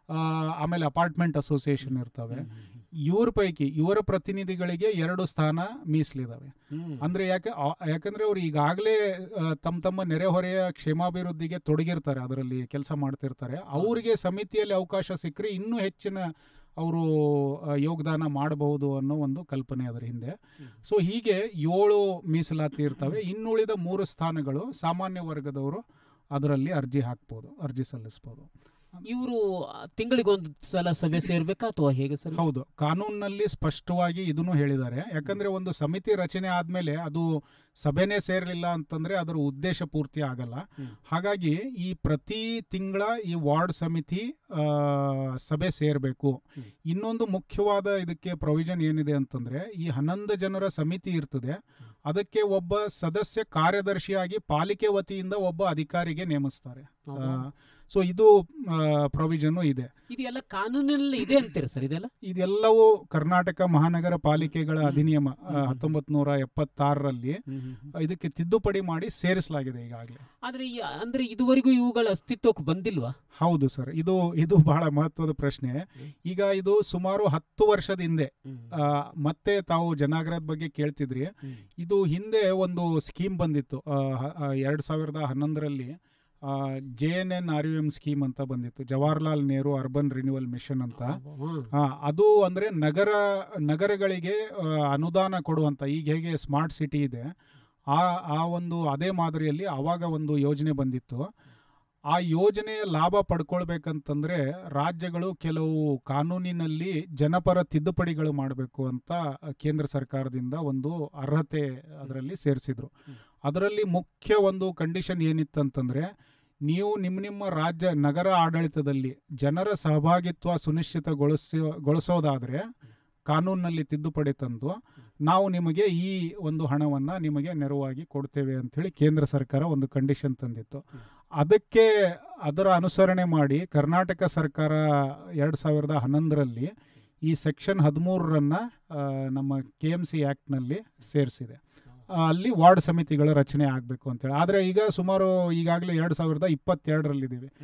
ಆಮೇಲೆ ಅಪಾರ್ಟ್ಮೆಂಟ್ ಅಸೋಸಿಯೇಷನ್ ಇರ್ತವೆ ಹ್ಮ್, ಹ್ಮ್, ಇವ್ರ ಪೈಕಿ ಇವರ ಪ್ರತಿನಿಧಿಗಳಿಗೆ ಎರಡು ಸ್ಥಾನ ಮೀಸಲಿದಾವೆ ಹ್ಮ್. ಅಂದ್ರೆ ಯಾಕೆ ಆ- ಯಾಕಂದ್ರೆ ಅವ್ರು ಈಗಾಗಲೇ ತಮ್ಮ ತಮ್ಮ ನೆರೆಹೊರೆಯ ಕ್ಷೇಮಾಭಿವೃದ್ಧಿಗೆ ತೊಡಗಿರ್ತಾರೆ ಅದರಲ್ಲಿ ಕೆಲಸ ಮಾಡ್ತಿರ್ತಾರೆ ಅವರಿಗೆ ಸಮಿತಿಯಲ್ಲಿ ಅವಕಾಶ ಸಿಕ್ಕರೆ ಇನ್ನೂ ಹೆಚ್ಚಿನ ಅವರು ಯೋಗದಾನ ಮಾಡಬಹುದು ಅನ್ನೋ ಒಂದು ಕಲ್ಪನೆ ಅದರ ಹಿಂದೆ ಹ್ಮ್. ಸೊ ಹೀಗೆ ಏಳು ಮೀಸಲಾತಿ ಇರ್ತವೆ ಇನ್ನುಳಿದ ಮೂರು ಸ್ಥಾನಗಳು ಸಾಮಾನ್ಯ ವರ್ಗದವರು ಅದರಲ್ಲಿ ಅರ್ಜಿ ಹಾಕ್ಬೋದು ಅರ್ಜಿ ಸಲ್ಲಿಸ್ಬೋದು ಇವರು ತಿಂಗಳಿಗೊಂದು ಸಲ ಸಭೆ ಸೇರ್ಬೇಕಾ ಅಥವಾ ಹೇಗೆ ಸರ್ ಹೌದು ಕಾನೂನಿನಲ್ಲಿ ಸ್ಪಷ್ಟವಾಗಿ ಇದನ್ನು ಹೇಳಿದ್ದಾರೆ ಯಾಕಂದ್ರೆ ಒಂದು ಸಮಿತಿ ರಚನೆ ಆದ್ಮೇಲೆ ಅದು ಸಭೆನೇ ಸೇರಲಿಲ್ಲ ಅಂತಂದ್ರೆ ಅದರ ಉದ್ದೇಶ ಪೂರ್ತಿ ಆಗಲ್ಲ ಹ್ಮ್. ಹಾಗಾಗಿ ಈ ಪ್ರತಿ ತಿಂಗಳ ಈ ವಾರ್ಡ್ ಸಮಿತಿ ಆ, ಸಭೆ ಸೇರಬೇಕು ಹ್ಮ್. ಇನ್ನೊಂದು ಮುಖ್ಯವಾದ ಇದಕ್ಕೆ ಪ್ರೊವಿಷನ್ ಏನಿದೆ ಅಂತಂದ್ರೆ ಈ ಹನ್ನೊಂದು ಜನರ ಸಮಿತಿ ಇರ್ತದೆ ಅದಕ್ಕೆ ಒಬ್ಬ ಸದಸ್ಯ ಕಾರ್ಯದರ್ಶಿಯಾಗಿ ಪಾಲಿಕೆ ವತಿಯಿಂದ ಒಬ್ಬ ಅಧಿಕಾರಿಗೆ ನೇಮಿಸ್ತಾರೆ ಹೌದಾ? ಸೊ ಇದು ಪ್ರೊವಿಷನ್ ಇದೆ ಇದೆಲ್ಲ ಕಾನೂನಿನಲ್ಲಿ ಇದೆ ಅಂತೀರ ಸರ್ ಇದೆಲ್ಲ ಇದೆಲ್ಲವೂ ಕರ್ನಾಟಕ ಮಹಾನಗರ ಪಾಲಿಕೆಗಳ ಹ್ಮ್. ಅಧಿನಿಯಮ ಹ್ಮ್. ಹತ್ತೊಂಬತ್ ನೂರ ಎಪ್ಪತ್ತಾರರಲ್ಲಿ ಇದಕ್ಕೆ ತಿದ್ದುಪಡಿ ಮಾಡಿ ಸೇರಿಸಲಾಗಿದೆ ಈಗಾಗಲೇ ಆದ್ರೆ ಈ ಅಂದ್ರೆ ಇದುವರೆಗೂ ಇವುಗಳ ಅಸ್ತಿತ್ವಕ್ಕೆ ಬಂದಿಲ್ವಾ ಹೌದು ಸರ್ ಇದು ಇದು ಬಹಳ ಮಹತ್ವದ ಪ್ರಶ್ನೆ ಈಗ ಇದು ಸುಮಾರು ಹತ್ತು ವರ್ಷದ ಹಿಂದೆ ಆ, ಮತ್ತೆ ತಾವು ಜನಾಗ್ರಹದ ಬಗ್ಗೆ ಕೇಳ್ತಿದ್ರಿ ಇದು ಹಿಂದೆ ಒಂದು ಸ್ಕೀಮ್ ಬಂದಿತ್ತು ಆ, ಹ- ಆ, ಎರಡ್ ಸಾವಿರದ ಹನ್ನೊಂದರಲ್ಲಿ J N N U R M scheme ಅಂತ ಬಂದಿತ್ತು Jawaharlal Nehru urban renewal mission ಅಂತ ಹ್ಮ್. ಆ, ಅದು ಅಂದ್ರೆ ನಗರ ನಗರಗಳಿಗೆ ಆ, ಅನುದಾನ ಕೊಡುವಂತ ಈಗ ಹೇಗೆ ಸ್ಮಾರ್ಟ್ ಸಿಟಿ ಇದೆ ಆ ಆ ಒಂದು ಅದೇ ಮಾದರಿಯಲ್ಲಿ ಆವಾಗ ಒಂದು ಯೋಜನೆ ಬಂದಿತ್ತು ಆ ಯೋಜನೆಯ ಲಾಭ ಪಡ್ಕೊಳ್ಬೇಕಂತಂದ್ರೆ ರಾಜ್ಯಗಳು ಕೆಲವು ಕಾನೂನಿನಲ್ಲಿ ಜನಪರ ತಿದ್ದುಪಡಿಗಳು ಮಾಡಬೇಕು ಅಂತ ಕೇಂದ್ರ ಸರ್ಕಾರದಿಂದ ಒಂದು ಅರ್ಹತೆ ಅದರಲ್ಲಿ ಸೇರಿಸಿದ್ರು ಹ್ಮ್. ಅದರಲ್ಲಿ ಮುಖ್ಯ ಒಂದು ಕಂಡೀಷನ್ ಏನಿತ್ತಂತಂದ್ರೆ ನೀವು ನಿಮ್ಮ ನಿಮ್ಮ ರಾಜ್ಯ ನಗರ ಆಡಳಿತದಲ್ಲಿ ಜನರ ಸಹಭಾಗಿತ್ವ ಸುನಿಶ್ಚಿತಗೊಳಿಸಿ ಗೊಳಿಸೋದಾದ್ರೆ ಕಾನೂನಿನಲ್ಲಿ ತಿದ್ದುಪಡಿ ತಂದು ನಾವು ನಿಮಗೆ ಈ ಒಂದು ಹಣವನ್ನು ನಿಮಗೆ ನೆರವಾಗಿ ಕೊಡ್ತೇವೆ ಅಂಥೇಳಿ ಕೇಂದ್ರ ಸರ್ಕಾರ ಒಂದು ಕಂಡೀಷನ್ ತಂದಿತ್ತು ಅದಕ್ಕೆ ಅದರ ಅನುಸರಣೆ ಮಾಡಿ ಕರ್ನಾಟಕ ಸರ್ಕಾರ ಎರಡು ಸಾವಿರದ ಹನ್ನೊಂದರಲ್ಲಿ ಈ ಸೆಕ್ಷನ್ ಹದಿಮೂರರನ್ನು ನಮ್ಮ ಕೆ ಎಮ್ ಸಿ ಆ್ಯಕ್ಟ್ನಲ್ಲಿ ಸೇರಿಸಿದೆ ಅಲ್ಲಿ ವಾರ್ಡ್ ಸಮಿತಿಗಳ ರಚನೆ ಆಗಬೇಕು ಅಂತೇಳಿ ಆದರೆ ಈಗ ಸುಮಾರು ಈಗಾಗಲೇ ಎರಡು ಸಾವಿರದ ಇಪ್ಪತ್ತೆರಡರಲ್ಲಿದ್ದೀವಿ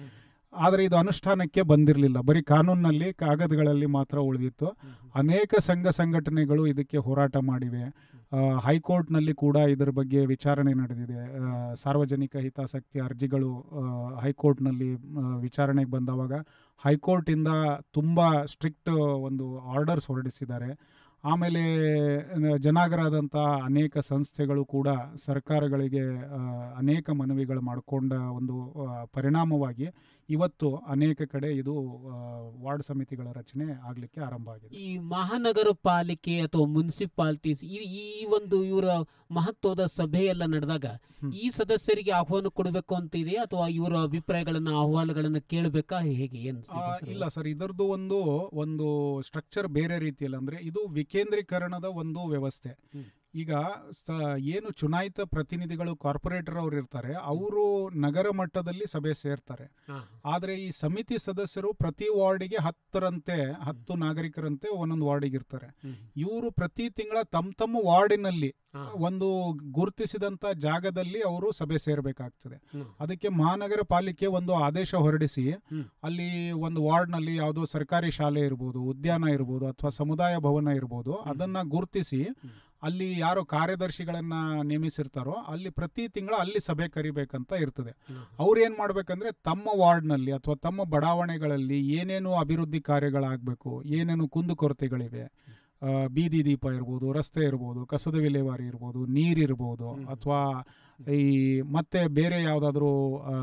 ಆದರೆ ಇದು ಅನುಷ್ಠಾನಕ್ಕೆ ಬಂದಿರಲಿಲ್ಲ ಬರೀ ಕಾನೂನಿನಲ್ಲಿ ಕಾಗದಗಳಲ್ಲಿ ಮಾತ್ರ ಉಳಿದಿತ್ತು ಅನೇಕ ಸಂಘ ಸಂಘಟನೆಗಳು ಇದಕ್ಕೆ ಹೋರಾಟ ಮಾಡಿವೆ ಆ, ಹೈಕೋರ್ಟ್ನಲ್ಲಿ ಕೂಡ ಇದರ ಬಗ್ಗೆ ವಿಚಾರಣೆ ನಡೆದಿದೆ ಆ, ಸಾರ್ವಜನಿಕ ಹಿತಾಸಕ್ತಿ ಅರ್ಜಿಗಳು ಆ, ಹೈಕೋರ್ಟ್ನಲ್ಲಿ ಆ, ವಿಚಾರಣೆಗೆ ಬಂದವಾಗ ಹೈಕೋರ್ಟಿಂದ ತುಂಬ ಸ್ಟ್ರಿಕ್ಟ್ ಒಂದು ಆರ್ಡರ್ಸ್ ಹೊರಡಿಸಿದ್ದಾರೆ ಆಮೇಲೆ ಆ, ಜನಾಗರಾದಂಥ ಅನೇಕ ಸಂಸ್ಥೆಗಳು ಕೂಡ ಸರ್ಕಾರಗಳಿಗೆ ಆ, ಅನೇಕ ಮನವಿಗಳು ಮಾಡಿಕೊಂಡ ಒಂದು ಆ, ಪರಿಣಾಮವಾಗಿ ಇವತ್ತು ಅನೇಕ ಕಡೆ ಇದು ಆ, ವಾರ್ಡ್ ಸಮಿತಿಗಳ ರಚನೆ ಆಗಲಿಕ್ಕೆ ಆರಂಭ ಆಗಿದೆ ಈ ಮಹಾನಗರ ಪಾಲಿಕೆ ಅಥವಾ ಮುನ್ಸಿಪಾಲಿಟೀಸ್ ಈ ಈ ಒಂದು ಇವರ ಮಹತ್ವದ ಸಭೆ ಎಲ್ಲ ನಡೆದಾಗ ಹ್ಮ್. ಈ ಸದಸ್ಯರಿಗೆ ಆಹ್ವಾನ ಕೊಡಬೇಕು ಅಂತ ಇದೆಯಾ ಅಥವಾ ಇವರ ಅಭಿಪ್ರಾಯಗಳನ್ನ ಅಹವಾಲುಗಳನ್ನ ಕೇಳಬೇಕಾ ಹೇಗೆ ಏನು ಆ, ಇಲ್ಲ ಸರ್ ಇದರದ್ದು ಒಂದು ಒಂದು ಸ್ಟ್ರಕ್ಚರ್ ಬೇರೆ ರೀತಿಯಲ್ಲಿ ಅಂದರೆ ಇದು ವಿಕೇಂದ್ರೀಕರಣದ ಒಂದು ವ್ಯವಸ್ಥೆ ಹ್ಮ್. ಈಗ ಸ ಏನು ಚುನಾಯಿತ ಪ್ರತಿನಿಧಿಗಳು ಕಾರ್ಪೊರೇಟರ್ ಅವ್ರು ಇರ್ತಾರೆ ಅವರು ನಗರ ಮಟ್ಟದಲ್ಲಿ ಸಭೆ ಸೇರ್ತಾರೆ ಆದರೆ ಈ ಸಮಿತಿ ಸದಸ್ಯರು ಪ್ರತಿ ವಾರ್ಡಿಗೆ ಹತ್ತರಂತೆ ಹತ್ತು ನಾಗರಿಕರಂತೆ ಒಂದೊಂದು ವಾರ್ಡಿಗೆ ಇರ್ತಾರೆ ಇವರು ಪ್ರತಿ ತಿಂಗಳ ತಮ್ಮ ತಮ್ಮ ವಾರ್ಡಿನಲ್ಲಿ ಒಂದು ಗುರುತಿಸಿದಂಥ ಜಾಗದಲ್ಲಿ ಅವರು ಸಭೆ ಸೇರಬೇಕಾಗ್ತದೆ ಅದಕ್ಕೆ ಮಹಾನಗರ ಪಾಲಿಕೆ ಒಂದು ಆದೇಶ ಹೊರಡಿಸಿ ಹ್ಮ್. ಅಲ್ಲಿ ಒಂದು ವಾರ್ಡ್ನಲ್ಲಿ ಯಾವುದೋ ಸರ್ಕಾರಿ ಶಾಲೆ ಇರ್ಬೋದು ಉದ್ಯಾನ ಇರ್ಬೋದು ಅಥವಾ ಸಮುದಾಯ ಭವನ ಇರ್ಬೋದು ಅದನ್ನ ಗುರುತಿಸಿ ಹ್ಮ್. ಅಲ್ಲಿ ಯಾರು ಕಾರ್ಯದರ್ಶಿಗಳನ್ನ ನೇಮಿಸಿರ್ತಾರೋ ಅಲ್ಲಿ ಪ್ರತಿ ತಿಂಗಳ ಅಲ್ಲಿ ಸಭೆ ಕರಿಬೇಕಂತ ಇರ್ತದೆ ಅವ್ರು ಏನು ಮಾಡ್ಬೇಕಂದ್ರೆ ತಮ್ಮ ವಾರ್ಡ್ನಲ್ಲಿ ಅಥವಾ ತಮ್ಮ ಬಡಾವಣೆಗಳಲ್ಲಿ ಏನೇನು ಅಭಿವೃದ್ಧಿ ಕಾರ್ಯಗಳಾಗಬೇಕು ಏನೇನು ಕುಂದುಕೊರತೆಗಳಿವೆ ಆ, ಬೀದಿ ದೀಪ ಇರ್ಬೋದು ರಸ್ತೆ ಇರ್ಬೋದು ಕಸದ ವಿಲೇವಾರಿ ಇರ್ಬೋದು ನೀರಿರ್ಬೋದು ಹ್ಮ್. ಅಥವಾ ಈ ಮತ್ತೆ ಬೇರೆ ಯಾವುದಾದ್ರೂ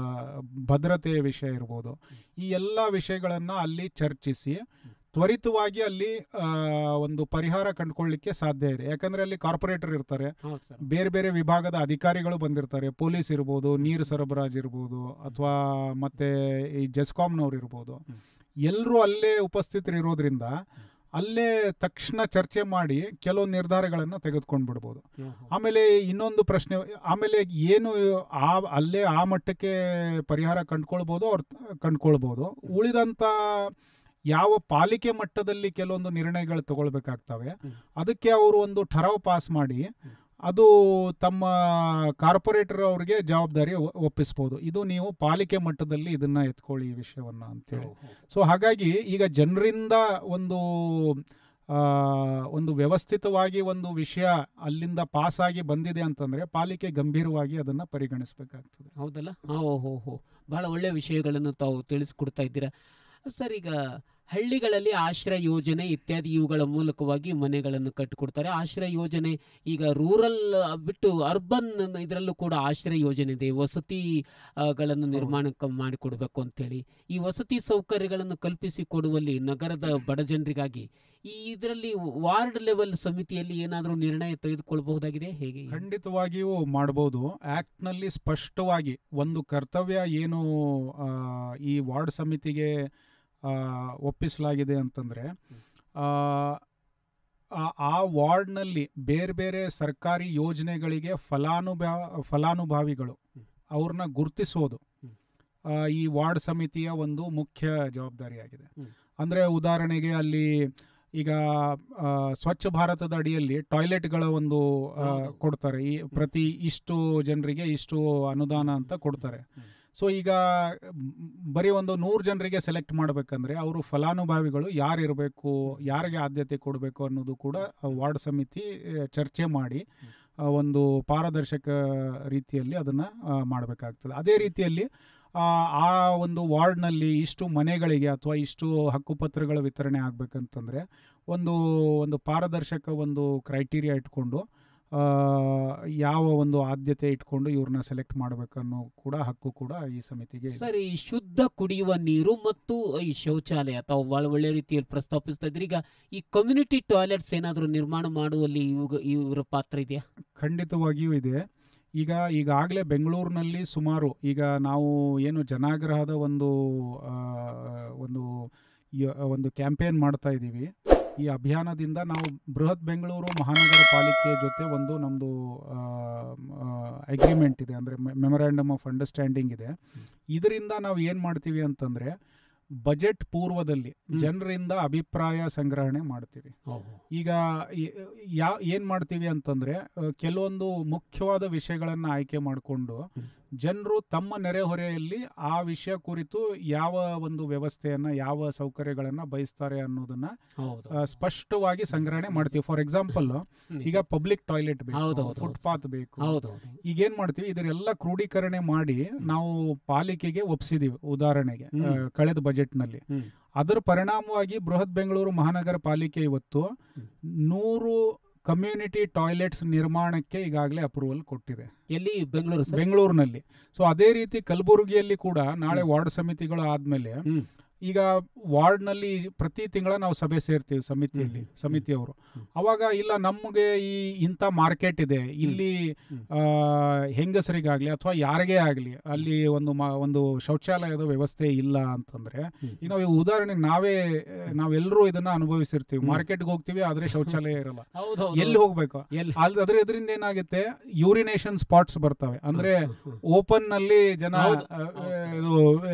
ಭದ್ರತೆಯ ವಿಷಯ ಇರ್ಬೋದು ಈ ಎಲ್ಲ ವಿಷಯಗಳನ್ನು ಅಲ್ಲಿ ಚರ್ಚಿಸಿ ತ್ವರಿತವಾಗಿ ಅಲ್ಲಿ ಆ, ಒಂದು ಪರಿಹಾರ ಕಂಡುಕೊಳ್ಳಿಕ್ಕೆ ಸಾಧ್ಯ ಇದೆ ಯಾಕಂದ್ರೆ ಅಲ್ಲಿ ಕಾರ್ಪೊರೇಟರ್ ಇರ್ತಾರೆ ಹೌದು ಸರ್ ಬೇರೆ ಬೇರೆ ವಿಭಾಗದ ಅಧಿಕಾರಿಗಳು ಬಂದಿರ್ತಾರೆ ಪೊಲೀಸ್ ಇರ್ಬೋದು ನೀರು ಸರಬರಾಜು ಇರ್ಬೋದು ಅಥವಾ ಮತ್ತೆ ಈ ಜೆಸ್ಕಾಮ್ನವ್ರು ಇರ್ಬೋದು ಹ್ಮ್. ಎಲ್ಲರೂ ಅಲ್ಲೇ ಉಪಸ್ಥಿತರಿರೋದ್ರಿಂದ ಅಲ್ಲೇ ತಕ್ಷಣ ಚರ್ಚೆ ಮಾಡಿ ಕೆಲವು ನಿರ್ಧಾರಗಳನ್ನು ತೆಗೆದುಕೊಂಡು ಬಿಡ್ಬೋದು ಆಮೇಲೆ ಇನ್ನೊಂದು ಪ್ರಶ್ನೆ ಆಮೇಲೆ ಏನು ಆ ಅಲ್ಲೇ ಆ ಮಟ್ಟಕ್ಕೆ ಪರಿಹಾರ ಕಂಡ್ಕೊಳ್ಬೋದು ಅವ್ರು ಕಂಡ್ಕೊಳ್ಬೋದು ಉಳಿದಂಥ ಯಾವ ಪಾಲಿಕೆ ಮಟ್ಟದಲ್ಲಿ ಕೆಲವೊಂದು ನಿರ್ಣಯಗಳು ತಗೊಳ್ಬೇಕಾಗ್ತವೆ ಹ್ಮ್. ಅದಕ್ಕೆ ಅವರು ಒಂದು ಠರಾವ್ ಪಾಸ್ ಮಾಡಿ ಅದು ತಮ್ಮ ಕಾರ್ಪೊರೇಟರ್ ಅವ್ರಿಗೆ ಜವಾಬ್ದಾರಿ ಒ- ಒಪ್ಪಿಸ್ಬೋದು ಇದು ನೀವು ಪಾಲಿಕೆ ಮಟ್ಟದಲ್ಲಿ ಇದನ್ನ ಎತ್ಕೊಳ್ಳಿ ಈ ವಿಷಯವನ್ನ ಅಂತೇಳಿ ಸೊ ಹಾಗಾಗಿ ಈಗ ಜನರಿಂದ ಒಂದು ಆ, ಒಂದು ವ್ಯವಸ್ಥಿತವಾಗಿ ಒಂದು ವಿಷಯ ಅಲ್ಲಿಂದ ಪಾಸ್ ಆಗಿ ಬಂದಿದೆ ಅಂತಂದ್ರೆ ಪಾಲಿಕೆ ಗಂಭೀರವಾಗಿ ಅದನ್ನ ಪರಿಗಣಿಸಬೇಕಾಗ್ತದೆ ಹೌದಲ್ಲ ಹಾ ಓಹೋ ಹೋ ಬಹಳ ಒಳ್ಳೆಯ ವಿಷಯಗಳನ್ನು ತಾವು ತಿಳಿಸ್ಕೊಡ್ತಾ ಇದ್ದೀರಾ ಸರ್ ಈಗ ಹಳ್ಳಿಗಳಲ್ಲಿ ಆಶ್ರಯ ಯೋಜನೆ ಇತ್ಯಾದಿ ಇವುಗಳ ಮೂಲಕವಾಗಿ ಮನೆಗಳನ್ನು ಕಟ್ಟಿಕೊಡ್ತಾರೆ ಆಶ್ರಯ ಯೋಜನೆ ಈಗ ರೂರಲ್ ಬಿಟ್ಟು ಅರ್ಬನ್ ಇದರಲ್ಲೂ ಕೂಡ ಆಶ್ರಯ ಯೋಜನೆ ಇದೆ ವಸತಿ ಆ, ಗಳನ್ನು ನಿರ್ಮಾಣ ಕ- ಮಾಡಿಕೊಡ್ಬೇಕು ಅಂತೇಳಿ ಈ ವಸತಿ ಸೌಕರ್ಯಗಳನ್ನು ಕಲ್ಪಿಸಿ ಕೊಡುವಲ್ಲಿ ನಗರದ ಬಡ ಜನರಿಗಾಗಿ ಈ ಇದರಲ್ಲಿ ವಾರ್ಡ್ ಲೆವೆಲ್ ಸಮಿತಿಯಲ್ಲಿ ಏನಾದರೂ ನಿರ್ಣಯ ತೆಗೆದುಕೊಳ್ಬಹುದಾಗಿದೆ ಹೇಗೆ ಖಂಡಿತವಾಗಿಯೂ ಮಾಡಬಹುದು ಆಕ್ಟ್ನಲ್ಲಿ ಸ್ಪಷ್ಟವಾಗಿ ಒಂದು ಕರ್ತವ್ಯ ಏನು ಆ, ಈ ವಾರ್ಡ್ ಸಮಿತಿಗೆ ಆ, ಒಪ್ಪಿಸಲಾಗಿದೆ ಅಂತಂದ್ರೆ ಆ, ಆ- ಆ ವಾರ್ಡ್ನಲ್ಲಿ ಬೇರೆ ಬೇರೆ ಸರ್ಕಾರಿ ಯೋಜನೆಗಳಿಗೆ ಫಲಾನುಭಾ ಫಲಾನುಭವಿಗಳು ಹ್ಮ್. ಅವ್ರನ್ನ ಗುರುತಿಸೋದು ಹ್ಮ್. ಆ, ಈ ವಾರ್ಡ್ ಸಮಿತಿಯ ಒಂದು ಮುಖ್ಯ ಜವಾಬ್ದಾರಿಯಾಗಿದೆ ಹ್ಮ್. ಅಂದರೆ ಉದಾಹರಣೆಗೆ ಅಲ್ಲಿ ಈಗ ಆ, ಸ್ವಚ್ಛ ಭಾರತದ ಅಡಿಯಲ್ಲಿ ಟಾಯ್ಲೆಟ್ಗಳ ಒಂದು ಆ, ಹೌದು. ಕೊಡ್ತಾರೆ ಈ ಪ್ರತಿ ಇಷ್ಟು ಜನರಿಗೆ ಇಷ್ಟು ಅನುದಾನ ಅಂತ ಕೊಡ್ತಾರೆ ಹ್ಮ್. ಸೊ ಈಗ ಮ್, ಬರೀ ಒಂದು ನೂರು ಜನರಿಗೆ ಸೆಲೆಕ್ಟ್ ಮಾಡಬೇಕಂದ್ರೆ ಅವರು ಫಲಾನುಭವಿಗಳು ಯಾರು ಇರಬೇಕು ಯಾರಿಗೆ ಆದ್ಯತೆ ಕೊಡಬೇಕು ಅನ್ನೋದು ಕೂಡ ಆ ವಾರ್ಡ್ ಸಮಿತಿ ಆ, ಚರ್ಚೆ ಮಾಡಿ ಆ, ಒಂದು ಪಾರದರ್ಶಕ ರೀತಿಯಲ್ಲಿ ಅದನ್ನು ಮಾಡಬೇಕಾಗ್ತದೆ ಅದೇ ರೀತಿಯಲ್ಲಿ ಆ, ಆ ಒಂದು ವಾರ್ಡ್ನಲ್ಲಿ ಇಷ್ಟು ಮನೆಗಳಿಗೆ ಅಥವಾ ಇಷ್ಟು ಹಕ್ಕುಪತ್ರಗಳ ವಿತರಣೆ ಆಗಬೇಕಂತಂದರೆ ಒಂದು ಒಂದು ಪಾರದರ್ಶಕ ಒಂದು ಕ್ರೈಟೀರಿಯಾ ಇಟ್ಕೊಂಡು ಆ, ಯಾವ ಒಂದು ಆದ್ಯತೆ ಇಟ್ಕೊಂಡು ಇವ್ರನ್ನ ಸೆಲೆಕ್ಟ್ ಮಾಡಬೇಕನ್ನೋ ಕೂಡ ಹಕ್ಕು ಕೂಡ ಈ ಸಮಿತಿಗೆ ಇದೆ. ಸರ್ ಈ ಶುದ್ಧ ಕುಡಿಯುವ ನೀರು ಮತ್ತು ಈ ಶೌಚಾಲಯ ತಾವು ಬಹಳ ಒಳ್ಳೆ ರೀತಿಯಲ್ಲಿ ಪ್ರಸ್ತಾಪಿಸ್ತಾ ಇದ್ರಿ ಈಗ ಈ ಕಮ್ಯುನಿಟಿ ಟಾಯ್ಲೆಟ್ಸ್ ಏನಾದರೂ ನಿರ್ಮಾಣ ಮಾಡುವಲ್ಲಿ ಇವ್ಗ- ಇವರ ಪಾತ್ರ ಇದೆಯಾ ಖಂಡಿತವಾಗಿಯೂ ಇದೆ ಈಗ ಈಗಾಗಲೇ ಬೆಂಗಳೂರಿನಲ್ಲಿ ಸುಮಾರು ಈಗ ನಾವು ಏನು ಜನಾಗ್ರಹದ ಒಂದು ಆ, ಒಂದು ಯ- ಒಂದು ಕ್ಯಾಂಪೇನ್ ಮಾಡ್ತಾ ಇದ್ದೀವಿ ಈ ಅಭಿಯಾನದಿಂದ ನಾವು ಬೃಹತ್ ಬೆಂಗಳೂರು ಮಹಾನಗರ ಪಾಲಿಕೆ ಜೊತೆ ಒಂದು ನಮ್ಮದು ಅಗ್ರಿಮೆಂಟ್ ಇದೆ ಅಂದರೆ ಮೆಮೊರಾಂಡಮ್ ಆಫ್ ಅಂಡರ್ಸ್ಟ್ಯಾಂಡಿಂಗ್ ಇದೆ ಇದರಿಂದ ನಾವು ಏನು ಮಾಡ್ತೀವಿ ಅಂತಂದರೆ ಬಜೆಟ್ ಪೂರ್ವದಲ್ಲಿ ಹ್ಮ್. ಜನರಿಂದ ಅಭಿಪ್ರಾಯ ಸಂಗ್ರಹಣೆ ಮಾಡ್ತೀವಿ ಈಗ ಈ- ಯಾ ಏನು ಮಾಡ್ತೀವಿ ಅಂತಂದರೆ ಕೆಲವೊಂದು ಮುಖ್ಯವಾದ ವಿಷಯಗಳನ್ನು ಆಯ್ಕೆ ಮಾಡಿಕೊಂಡು ಹ್ಮ್. ಜನರು ತಮ್ಮ ನೆರೆಹೊರೆಯಲ್ಲಿ ಆ ವಿಷಯ ಕುರಿತು ಯಾವ ಒಂದು ವ್ಯವಸ್ಥೆಯನ್ನ ಯಾವ ಸೌಕರ್ಯಗಳನ್ನ ಬಯಸ್ತಾರೆ ಅನ್ನೋದನ್ನ ಹೌದು ಆ, ಸ್ಪಷ್ಟವಾಗಿ ಸಂಗ್ರಹಣೆ ಮಾಡ್ತೀವಿ ಫಾರ್ ಎಕ್ಸಾಂಪಲ್ ಈಗ ಪಬ್ಲಿಕ್ ಟಾಯ್ಲೆಟ್ ಹೌದು, ಬೇಕು ಹೌದು, ಹೌದು. ಫುಟ್ಪಾತ್ ಬೇಕು ಹೌದು ಈಗ ಏನ್ ಮಾಡ್ತೀವಿ ಇದರೆಲ್ಲ ಕ್ರೋಢೀಕರಣೆ ಮಾಡಿ ನಾವು ಪಾಲಿಕೆಗೆ ಒಪ್ಸಿದೀವಿ ಉದಾಹರಣೆಗೆ ಹ್ಮ್. ಆ, ಕಳೆದ ಬಜೆಟ್ ನಲ್ಲಿ ಹ್ಮ್. ಅದರ ಪರಿಣಾಮವಾಗಿ ಬೃಹತ್ ಬೆಂಗಳೂರು ಮಹಾನಗರ ಪಾಲಿಕೆ ಇವತ್ತು ಹ್ಮ್. ನೂರು ಕಮ್ಯುನಿಟಿ ಟಾಯ್ಲೆಟ್ಸ್ ನಿರ್ಮಾಣಕ್ಕೆ ಈಗಾಗಲೇ ಅಪ್ರೂವಲ್ ಕೊಟ್ಟಿದೆ ಎಲ್ಲಿ ಬೆಂಗಳೂರು ಸರ್ ಬೆಂಗಳೂರಿನಲ್ಲಿ ಸೊ ಅದೇ ರೀತಿ ಕಲಬುರಗಿಯಲ್ಲಿ ಕೂಡ ನಾಳೆ ವಾರ್ಡ್ ಸಮಿತಿಗಳು ಆದ್ಮೇಲೆ ಹ್ಮ್. ಈಗ ವಾರ್ಡ್ನಲ್ಲಿ ಪ್ರತಿ ತಿಂಗಳ ನಾವು ಸಭೆ ಸೇರ್ತೀವಿ ಸಮಿತಿಯಲ್ಲಿ ಹ್ಮ್. ಸಮಿತಿಯವರು ಹ್ಮ್. ಅವಾಗ ಇಲ್ಲ ನಮಗೆ ಈ ಇಂಥ ಮಾರ್ಕೆಟ್ ಇದೆ ಇಲ್ಲಿ ಹ್ಮ್. ಆ, ಹೆಂಗಸರಿಗಾಗ್ಲಿ ಅಥವಾ ಯಾರಿಗೇ ಆಗಲಿ ಅಲ್ಲಿ ಒಂದು ಮ ಒಂದು ಶೌಚಾಲಯದ ವ್ಯವಸ್ಥೆ ಇಲ್ಲ ಅಂತಂದ್ರೆ ಹ್ಮ್. ಈಗ ನಾವು ಈ ಉದಾಹರಣೆಗೆ ನಾವೇ ಆ, ನಾವೆಲ್ಲರೂ ಇದನ್ನ ಅನುಭವಿಸಿರ್ತೀವಿ ಹ್ಮ್. ಮಾರ್ಕೆಟ್ಗೆ ಹೋಗ್ತೀವಿ ಆದ್ರೆ ಶೌಚಾಲಯ ಇರಲ್ಲ ಹೌದು ಹೌದು ಎಲ್ಲಿ ಹೋಗ್ಬೇಕು ಎಲ್ಲಿ ಅಲ್- ಅದ್ರ ಇದರಿಂದ ಏನಾಗುತ್ತೆ ಯೂರಿನೇಷನ್ ಸ್ಪಾಟ್ಸ್ ಬರ್ತವೆ ಅಂದ್ರೆ ಹ್ಮ್, ಹ್ಮ್, ಹ್ಮ್. ಓಪನ್ ನಲ್ಲಿ ಜನ ಹೌದು, ಆ, ಹೌದು. ಇದು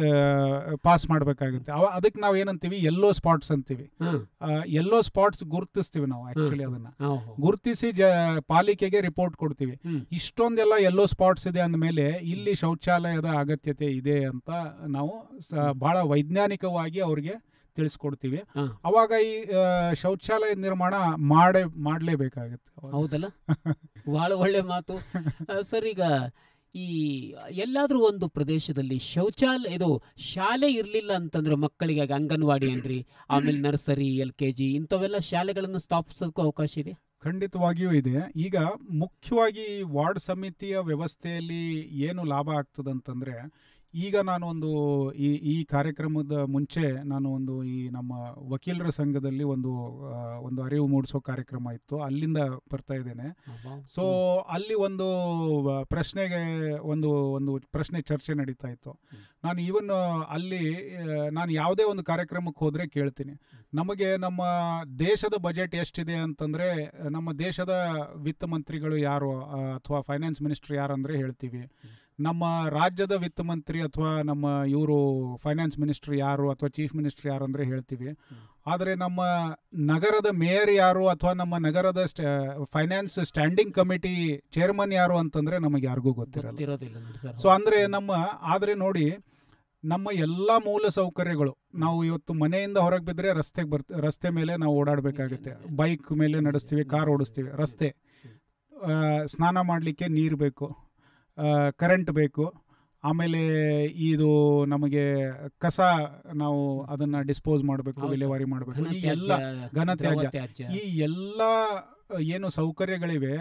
ಪಾಸ್ ಮಾಡ್ಬೇಕಾಗುತ್ತೆ ಅವ ಅದಕ್ಕೆ ನಾವು ಏನಂತೀವಿ ಎಲ್ಲೋ ಸ್ಪಾಟ್ಸ್ ಅಂತೀವಿ ಹ್ಮ್. ಎಲ್ಲೋ ಸ್ಪಾಟ್ಸ್ ಗುರುತಿಸ್ತೀವಿ ನಾವು ಆಕ್ಚುಲಿ ಅದನ್ನ ಹೌದು, ಹೌದು. ಗುರುತಿಸಿ ಜ ಪಾಲಿಕೆಗೆ ರಿಪೋರ್ಟ್ ಕೊಡ್ತೀವಿ ಹ್ಮ್. ಇಷ್ಟೊಂದೆಲ್ಲ ಎಲ್ಲೋ ಸ್ಪಾಟ್ಸ್ ಇದೆ ಅಂದಮೇಲೆ ಇಲ್ಲಿ ಶೌಚಾಲಯದ ಅಗತ್ಯತೆ ಇದೆ ಅಂತ ನಾವು ಸ- ಬಹಳ ವೈಜ್ಞಾನಿಕವಾಗಿ ಅವ್ರಿಗೆ ತಿಳಿಸ್ಕೊಡ್ತೀವಿ ಹಾ. ಅವಾಗ ಈ ಆ, ಶೌಚಾಲಯ ನಿರ್ಮಾಣ ಮಾಡೇ ಮಾಡಲೇಬೇಕಾಗುತ್ತೆ ಹೌದಲ್ಲ ಬಹಳ ಒಳ್ಳೆ ಮಾತು ಆ, ಸರ್ ಈಗ ಈ ಎಲ್ಲಾದ್ರೂ ಒಂದು ಪ್ರದೇಶದಲ್ಲಿ ಶೌಚಾಲಯ ಇದು ಶಾಲೆ ಇರಲಿಲ್ಲ ಅಂತಂದ್ರೆ ಮಕ್ಕಳಿಗೆ ಆಗ ಅಂಗನವಾಡಿ ಏನ್ರಿ ಆಮೇಲೆ ನರ್ಸರಿ ಎಲ್ ಕೆ ಜಿ ಇಂಥವೆಲ್ಲ ಶಾಲೆಗಳನ್ನು ಸ್ಥಾಪಿಸೋದಕ್ಕೂ ಅವಕಾಶ ಇದೆ ಖಂಡಿತವಾಗಿಯೂ ಇದೆ ಈಗ ಮುಖ್ಯವಾಗಿ ವಾರ್ಡ್ ಸಮಿತಿಯ ವ್ಯವಸ್ಥೆಯಲ್ಲಿ ಏನು ಲಾಭ ಆಗ್ತದಂತಂದ್ರೆ ಈಗ ನಾನು ಒಂದು ಈ ಈ ಕಾರ್ಯಕ್ರಮದ ಮುಂಚೆ ನಾನು ಒಂದು ಈ ನಮ್ಮ ವಕೀಲರ ಸಂಘದಲ್ಲಿ ಒಂದು ಆ, ಒಂದು ಅರಿವು ಮೂಡಿಸೋ ಕಾರ್ಯಕ್ರಮ ಇತ್ತು ಅಲ್ಲಿಂದ ಬರ್ತಾ ಇದ್ದೇನೆ ಸೊ ಅಲ್ಲಿ ಒಂದು ಆ, ಪ್ರಶ್ನೆಗೆ ಒಂದು ಒಂದು ಪ್ರಶ್ನೆ ಚರ್ಚೆ ನಡೀತಾ ಇತ್ತು ಹ್ಮ್. ನಾನು ಈವನ್ ಅಲ್ಲಿ ಆ, ನಾನು ಯಾವುದೇ ಒಂದು ಕಾರ್ಯಕ್ರಮಕ್ಕೆ ಹೋದರೆ ಕೇಳ್ತೀನಿ ನಮಗೆ ನಮ್ಮ ದೇಶದ ಬಜೆಟ್ ಎಷ್ಟಿದೆ ಅಂತಂದರೆ ನಮ್ಮ ದೇಶದ ವಿತ್ತ ಮಂತ್ರಿಗಳು ಯಾರು ಅಥವಾ ಫೈನಾನ್ಸ್ ಮಿನಿಸ್ಟರ್ ಯಾರು ಅಂದರೆ ಹೇಳ್ತೀವಿ ನಮ್ಮ ರಾಜ್ಯದ ವಿತ್ತ ಮಂತ್ರಿ ಅಥವಾ ನಮ್ಮ ಇವರು ಫೈನಾನ್ಸ್ ಮಿನಿಸ್ಟರ್ ಯಾರು ಅಥವಾ ಚೀಫ್ ಮಿನಿಸ್ಟರ್ ಯಾರು ಅಂದರೆ ಹೇಳ್ತೀವಿ ಆದರೆ ನಮ್ಮ ನಗರದ ಮೇಯರ್ ಯಾರು ಅಥವಾ ನಮ್ಮ ನಗರದ ಫೈನಾನ್ಸ್ ಸ್ಟ್ಯಾಂಡಿಂಗ್ ಕಮಿಟಿ ಚೇರ್ಮನ್ ಯಾರು ಅಂತಂದ್ರೆ ನಮಗೆ ಯಾರಿಗೂ ಗೊತ್ತಿರಲ್ಲ ಗೊತ್ತಿರೋದಿಲ್ಲ ನೋಡಿ ಸರ್ ಸೊ ಅಂದ್ರೆ ನಮ್ಮ ಆದ್ರೆ ನೋಡಿ ನಮ್ಮ ಎಲ್ಲ ಮೂಲ ಸೌಕರ್ಯಗಳು ನಾವು ಇವತ್ತು ಮನೆಯಿಂದ ಹೊರಗೆ ಬಿದ್ದರೆ ರಸ್ತೆಗೆ ಬರ್ತ ರಸ್ತೆ ಮೇಲೆ ನಾವು ಓಡಾಡಬೇಕಾಗುತ್ತೆ ಬೈಕ್ ಮೇಲೆ ನಡೆಸ್ತೀವಿ ಕಾರ್ ಓಡಿಸ್ತೀವಿ ರಸ್ತೆ ಆ, ಸ್ನಾನ ಮಾಡಲಿಕ್ಕೆ ನೀರು ಬೇಕು ಕರೆಂಟ್ ಬೇಕು ಆಮೇಲೆ ಇದು ನಮಗೆ ಕಸ ನಾವು ಅದನ್ನ ಡಿಸ್ಪೋಸ್ ಮಾಡಬೇಕು ಹೌದು. ವಿಲೇವಾರಿ ಮಾಡಬೇಕು ಘನ ಈ ಎಲ್ಲ ತ್ಯಾಜ್ಯ, ಘನ ದ್ರವ ತ್ಯಾಜ್ಯ. ತ್ಯಾಜ್ಯ ಈ ಎಲ್ಲ ಏನು ಸೌಕರ್ಯಗಳಿವೆ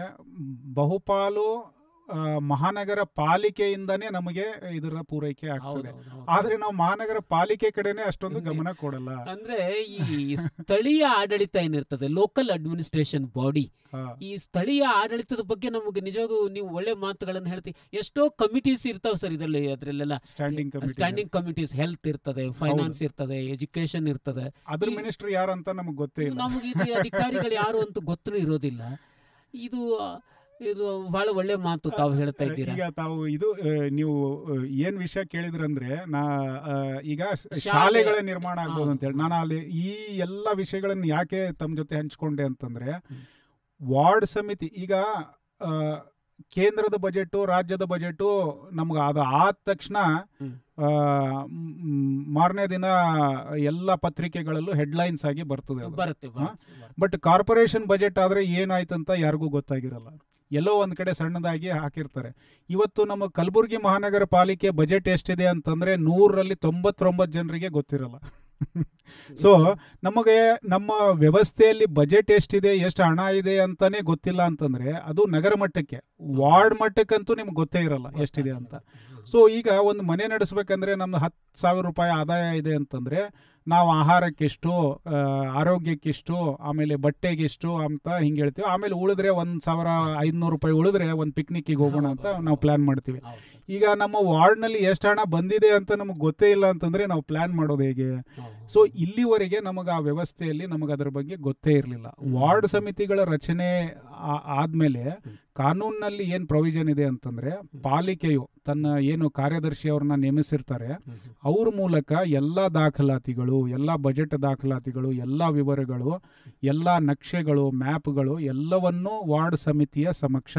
ಬಹುಪಾಲು ಆ, ಮಹಾನಗರ ಪಾಲಿಕೆಯಿಂದನೇ ನಮಗೆ ಇದರ ಪೂರೈಕೆ ಹೌದು, ಆಗ್ತದೆ ಹೌದು, ಹೌದು. ಆದ್ರೆ ನಾವು ಮಹಾನಗರ ಪಾಲಿಕೆ ಕಡೆನೆ ಅಷ್ಟೊಂದು ಗಮನ ಕೊಡಲ್ಲ ಅಂದ್ರೆ ಈ ಸ್ಥಳೀಯ ಆಡಳಿತ ಏನಿರ್ತದೆ ಲೋಕಲ್ ಅಡ್ಮಿನಿಸ್ಟ್ರೇಷನ್ ಬಾಡಿ ಹಾ, ಈ ಸ್ಥಳೀಯ ಆಡಳಿತದ ಬಗ್ಗೆ ನಮಗೆ ನಿಜವಾಗೂ ನೀವು ಒಳ್ಳೆ ಮಾತುಗಳನ್ನು ಹೇಳ್ತೀವಿ ಎಷ್ಟೋ ಕಮಿಟೀಸ್ ಇರ್ತಾವೆ ಸರ್ ಇದರಲ್ಲಿ ಅದರಲ್ಲೆಲ್ಲ standing committee standing committees health ಇರ್ತದೆ ಫೈನಾನ್ಸ್ ಇರ್ತದೆ ಎಜುಕೇಶನ್ ಇರ್ತದೆ ಅದ್ರ ಈ- ಮಿನಿಸ್ಟರ್ ಯಾರು ಅಂತ ನಮಗೆ ಗೊತ್ತೇ ಇಲ್ಲ ನಮಗೆ ಇದು ಅಧಿಕಾರಿಗಳು ಯಾರು ಅಂತ ಗೊತ್ತೂ ಇರೋದಿಲ್ಲ ಇದು ಆ, ಇದು ಬಹಳ ಒಳ್ಳೆ ಮಾತು ತಾವು ಹೇಳ್ತಾ ಇದ್ದೀರಾ ಈಗ ತಾವು ಇದು ಆ, ನೀವು ಆ, ಏನ್ ವಿಷಯ ಕೇಳಿದ್ರಂದ್ರೆ ನಾ ಆ, ಈಗ ಶ- ಶಾಲೆ- ಶಾಲೆಗಳ ನಿರ್ಮಾಣ ಆಗ್ಬೋದು ಹಾ. ಅಂತ ಹೇಳಿ ನಾನು ಅಲ್ಲಿ ಈ ಎಲ್ಲ ವಿಷಯಗಳನ್ನು ಯಾಕೆ ತಮ್ಮ ಜೊತೆ ಹಂಚ್ಕೊಂಡೆ ಅಂತಂದ್ರೆ ಹ್ಮ್. ವಾರ್ಡ್ ಸಮಿತಿ ಈಗ ಆ, ಕೇಂದ್ರದ ಬಜೆಟು ರಾಜ್ಯದ ಬಜೆಟು ನಮ್ಗೆ ಅದು ಆದ ತಕ್ಷಣ ಹ್ಮ್. ಮಾರನೇ ದಿನ ಎಲ್ಲ ಪತ್ರಿಕೆಗಳಲ್ಲೂ ಹೆಡ್ಲೈನ್ಸ್ ಆಗಿ ಬರ್ತದೆ ಅದು. ಬರುತ್ತೆ ಹಾ? ಬರುತ್ತೆ, ಬರುತ್ತೆ. ಬಟ್ ಕಾರ್ಪೊರೇಷನ್ ಬಜೆಟ್ ಆದರೆ ಏನಾಯ್ತಂತ ಯಾರಿಗೂ ಗೊತ್ತಾಗಿರಲ್ಲ ಎಲ್ಲೋ ಒಂದು ಕಡೆ ಸಣ್ಣದಾಗಿ ಹಾಕಿರ್ತಾರೆ ಇವತ್ತು ನಮ್ಮ ಕಲಬುರಗಿ ಮಹಾನಗರ ಪಾಲಿಕೆ ಬಜೆಟ್ ಎಷ್ಟಿದೆ ಅಂತಂದ್ರೆ ನೂರರಲ್ಲಿ ತೊಂಬತ್ತೊಂಬತ್ತು ಜನರಿಗೆ ಗೊತ್ತಿರಲ್ಲ ಸೊ ನಮಗೆ ನಮ್ಮ ವ್ಯವಸ್ಥೆಯಲ್ಲಿ ಬಜೆಟ್ ಎಷ್ಟಿದೆ ಎಷ್ಟು ಹಣ ಇದೆ ಅಂತಾನೆ ಗೊತ್ತಿಲ್ಲ ಅಂತಂದ್ರೆ ಅದು ನಗರ ಮಟ್ಟಕ್ಕೆ ವಾರ್ಡ್ ಮಟ್ಟಕ್ಕಂತೂ ನಿಮ್ಗೆ ಗೊತ್ತೇ ಇರಲ್ಲ ಎಷ್ಟಿದೆ ಅಂತ ಸೊ ಈಗ ಒಂದು ಮನೆ ನಡೆಸ್ಬೇಕಂದ್ರೆ ನಮ್ದು ಹತ್ತು ಸಾವಿರ ರೂಪಾಯಿ ಆದಾಯ ಇದೆ ಅಂತಂದ್ರೆ ನಾವು ಆಹಾರಕ್ಕಿಷ್ಟು ಆ, ಆರೋಗ್ಯಕ್ಕಿಷ್ಟು ಆಮೇಲೆ ಬಟ್ಟೆಗಿಷ್ಟು ಅಂತ ಹಿಂಗೆ ಹೇಳ್ತೀವಿ ಆಮೇಲೆ ಉಳಿದ್ರೆ ಒಂದು ಸಾವಿರ ಐದುನೂರು ರೂಪಾಯಿ ಉಳಿದ್ರೆ ಒಂದು ಪಿಕ್ನಿಕ್ಕಿಗೆ ಹೋಗೋಣ ಅಂತ ನಾವು ಪ್ಲಾನ್ ಮಾಡ್ತೀವಿ ಹೌದು, ಈಗ ನಮ್ಮ ವಾರ್ಡ್ನಲ್ಲಿ ಎಷ್ಟು ಹಣ ಬಂದಿದೆ ಅಂತ ನಮಗೆ ಗೊತ್ತೇ ಇಲ್ಲ ಅಂತಂದ್ರೆ ನಾವು ಪ್ಲಾನ್ ಮಾಡೋದು ಹೇಗೆ ಹೌದು. ಸೊ ಇಲ್ಲಿವರೆಗೆ ನಮಗೆ ಆ ವ್ಯವಸ್ಥೆಯಲ್ಲಿ ನಮಗೆ ಅದರ ಬಗ್ಗೆ ಗೊತ್ತೇ ಇರಲಿಲ್ಲ ವಾರ್ಡ್ ಸಮಿತಿಗಳ ರಚನೆ ಆ- ಆದ್ಮೇಲೆ ಕಾನೂನಿನಲ್ಲಿ ಏನು ಪ್ರೊವಿಷನ್ ಇದೆ ಅಂತಂದ್ರೆ ಪಾಲಿಕೆಯು ತನ್ನ ಏನು ಕಾರ್ಯದರ್ಶಿ ಅವ್ರನ್ನ ನೇಮಿಸಿರ್ತಾರೆ ಹ್ಮ್, ಹ್ಮ್. ಅವ್ರ ಮೂಲಕ ಎಲ್ಲ ದಾಖಲಾತಿಗಳು ಎಲ್ಲ ಬಜೆಟ್ ದಾಖಲಾತಿಗಳು ಎಲ್ಲ ವಿವರಗಳು ಎಲ್ಲ ನಕ್ಷೆಗಳು ಮ್ಯಾಪ್ಗಳು ಎಲ್ಲವನ್ನೂ ವಾರ್ಡ್ ಸಮಿತಿಯ ಸಮಕ್ಷ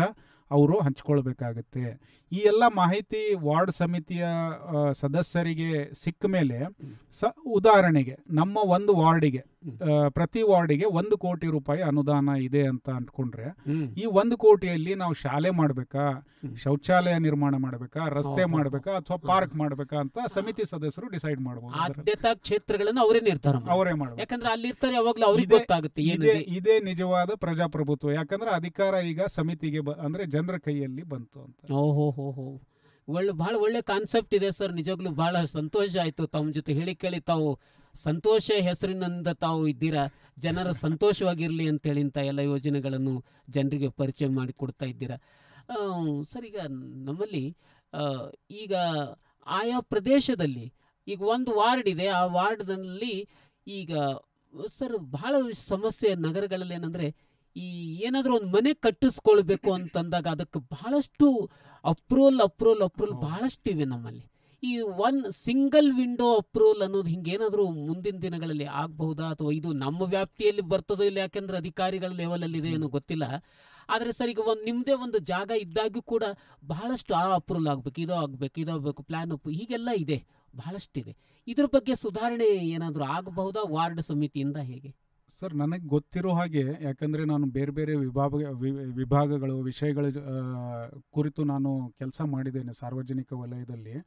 ಅವರು ಹಂಚ್ಕೊಳ್ಬೇಕಾಗುತ್ತೆ ಈ ಎಲ್ಲ ಮಾಹಿತಿ ವಾರ್ಡ್ ಸಮಿತಿಯ ಆ, ಸದಸ್ಯರಿಗೆ ಸಿಕ್ಕ ಮೇಲೆ ಸ ಉದಾಹರಣೆಗೆ ನಮ್ಮ ಒಂದು ವಾರ್ಡಿಗೆ ಆ, ಪ್ರತಿ ವಾರ್ಡಿಗೆ ಒಂದು ಕೋಟಿ ರೂಪಾಯಿ ಅನುದಾನ ಇದೆ ಅಂತ ಅಂದ್ಕೊಂಡ್ರೆ ಹ್ಮ್. ಈ ಒಂದು ಕೋಟಿಯಲ್ಲಿ ನಾವು ಶಾಲೆ ಮಾಡಬೇಕಾ ಹ್ಮ್. ಶೌಚಾಲಯ ನಿರ್ಮಾಣ ಮಾಡಬೇಕಾ ರಸ್ತೆ ಓಹೋ. ಮಾಡಬೇಕಾ ಅಥವಾ ಪಾರ್ಕ್ ಮಾಡಬೇಕಾ ಅಂತ ಸಮಿತಿ ಸದಸ್ಯರು ಡಿಸೈಡ್ ಮಾಡಬಹುದು ಆದ್ಯತಾ ಕ್ಷೇತ್ರಗಳನ್ನು ಅವರೇ ನಿರ್ಧಾರ ಮಾಡ್ತಾರೆ. ಅವರೇ ಮಾಡಬೇಕು ಯಾಕಂದ್ರೆ ಅಲ್ಲಿ ಇರ್ತಾರೆ ಯಾವಾಗ್ಲೂ ಅವ್ರಿಗೆ ಇದೇ- ಗೊತ್ತಾಗುತ್ತೆ ಇದೇ ಏನಿದೆ ಇದೇ ನಿಜವಾದ ಪ್ರಜಾಪ್ರಭುತ್ವ ಯಾಕಂದ್ರೆ ಅಧಿಕಾರ ಈಗ ಸಮಿತಿಗೆ ಬ- ಅಂದ್ರೆ ಜನರ ಕೈಯಲ್ಲಿ ಬಂತು ಅಂತ ಓಹೋ ಹೋ ಹೋ ಒಳ್ಳೆ ಬಹಳ ಒಳ್ಳೆ ಕಾನ್ಸೆಪ್ಟ್ ಇದೆ ಸರ್ ನಿಜವಾಗ್ಲೂ ಬಹಳ ಸಂತೋಷ ಆಯ್ತು ತಮ್ಮ ಜೊತೆ ಹೇಳಿ ಕೇಳಿ ತಾವು ಸಂತೋಷ ಹೆಸರಿನಿಂದ ತಾವು ಇದ್ದೀರಾ ಜನರು ಸಂತೋಷವಾಗಿರಲಿ ಅಂತೇಳಿ ಇಂಥ ಎಲ್ಲ ಯೋಜನೆಗಳನ್ನು ಜನರಿಗೆ ಪರಿಚಯ ಮಾಡಿ ಕೊಡ್ತಾ ಇದ್ದೀರಾ ಆ, ಸರ್ ಈಗ ನಮ್ಮಲ್ಲಿ ಆ, ಈಗ ಆಯಾ ಪ್ರದೇಶದಲ್ಲಿ ಈಗ ಒಂದು ವಾರ್ಡ್ ಇದೆ ಆ ವಾರ್ಡ್ನಲ್ಲಿ ಈಗ ಸರ್ ಬಹಳ ಸಮಸ್ಯೆ ನಗರಗಳಲ್ಲಿ ಏನಂದ್ರೆ ಈ ಏನಾದರೂ ಒಂದು ಮನೆ ಕಟ್ಟಿಸ್ಕೊಳ್ಬೇಕು ಅಂತಂದಾಗ ಅದಕ್ಕೆ ಬಹಳಷ್ಟು ಅಪ್ರೂವಲ್ ಅಪ್ರೂವಲ್ ಅಪ್ರೂವಲ್ ಹೌದು. ಬಹಳಷ್ಟು ಇವೆ ನಮ್ಮಲ್ಲಿ ಈ ಒನ್ ಸಿಂಗಲ್ ವಿಂಡೋ ಅಪ್ರೂವಲ್ ಅನ್ನೋದು ಹಿಂಗೇನಾದರೂ ಮುಂದಿನ ದಿನಗಳಲ್ಲಿ ಆಗಬಹುದಾ ಅಥವಾ ಇದು ನಮ್ಮ ವ್ಯಾಪ್ತಿಯಲ್ಲಿ ಬರ್ತದೋ ಇಲ್ಲ ಯಾಕೆಂದ್ರೆ ಅಧಿಕಾರಿಗಳ ಲೆವೆಲಲ್ಲಿ ಇದೆ ಏನೋ ಗೊತ್ತಿಲ್ಲ ಆದರೆ ಸರ್ ಈಗ ಒಂದು ನಿಮ್ಮದೇ ಒಂದು ಜಾಗ ಇದ್ದಾಗೂ ಕೂಡ ಬಹಳಷ್ಟು ಆ ಅಪ್ರೂವಲ್ ಆಗಬೇಕು ಇದೋ ಆಗಬೇಕು ಇದೋ ಆಗಬೇಕು ಪ್ಲ್ಯಾನ್ ಅಪ್ ಹೀಗೆಲ್ಲ ಇದೆ ಬಹಳಷ್ಟಿದೆ ಇದ್ರ ಬಗ್ಗೆ ಸುಧಾರಣೆ ಏನಾದರೂ ಆಗಬಹುದಾ ವಾರ್ಡ್ ಸಮಿತಿಯಿಂದ ಹೇಗೆ ಸರ್ ನನಗೆ ಗೊತ್ತಿರೋ ಹಾಗೆ ಯಾಕಂದರೆ ನಾನು ಬೇರೆ ಬೇರೆ ವಿಭಾಗ ವಿ- ವಿಭಾಗಗಳು ವಿಷಯಗಳ ಜ- ಆ, ಕುರಿತು ನಾನು ಕೆಲಸ ಮಾಡಿದ್ದೇನೆ ಸಾರ್ವಜನಿಕ ವಲಯದಲ್ಲಿ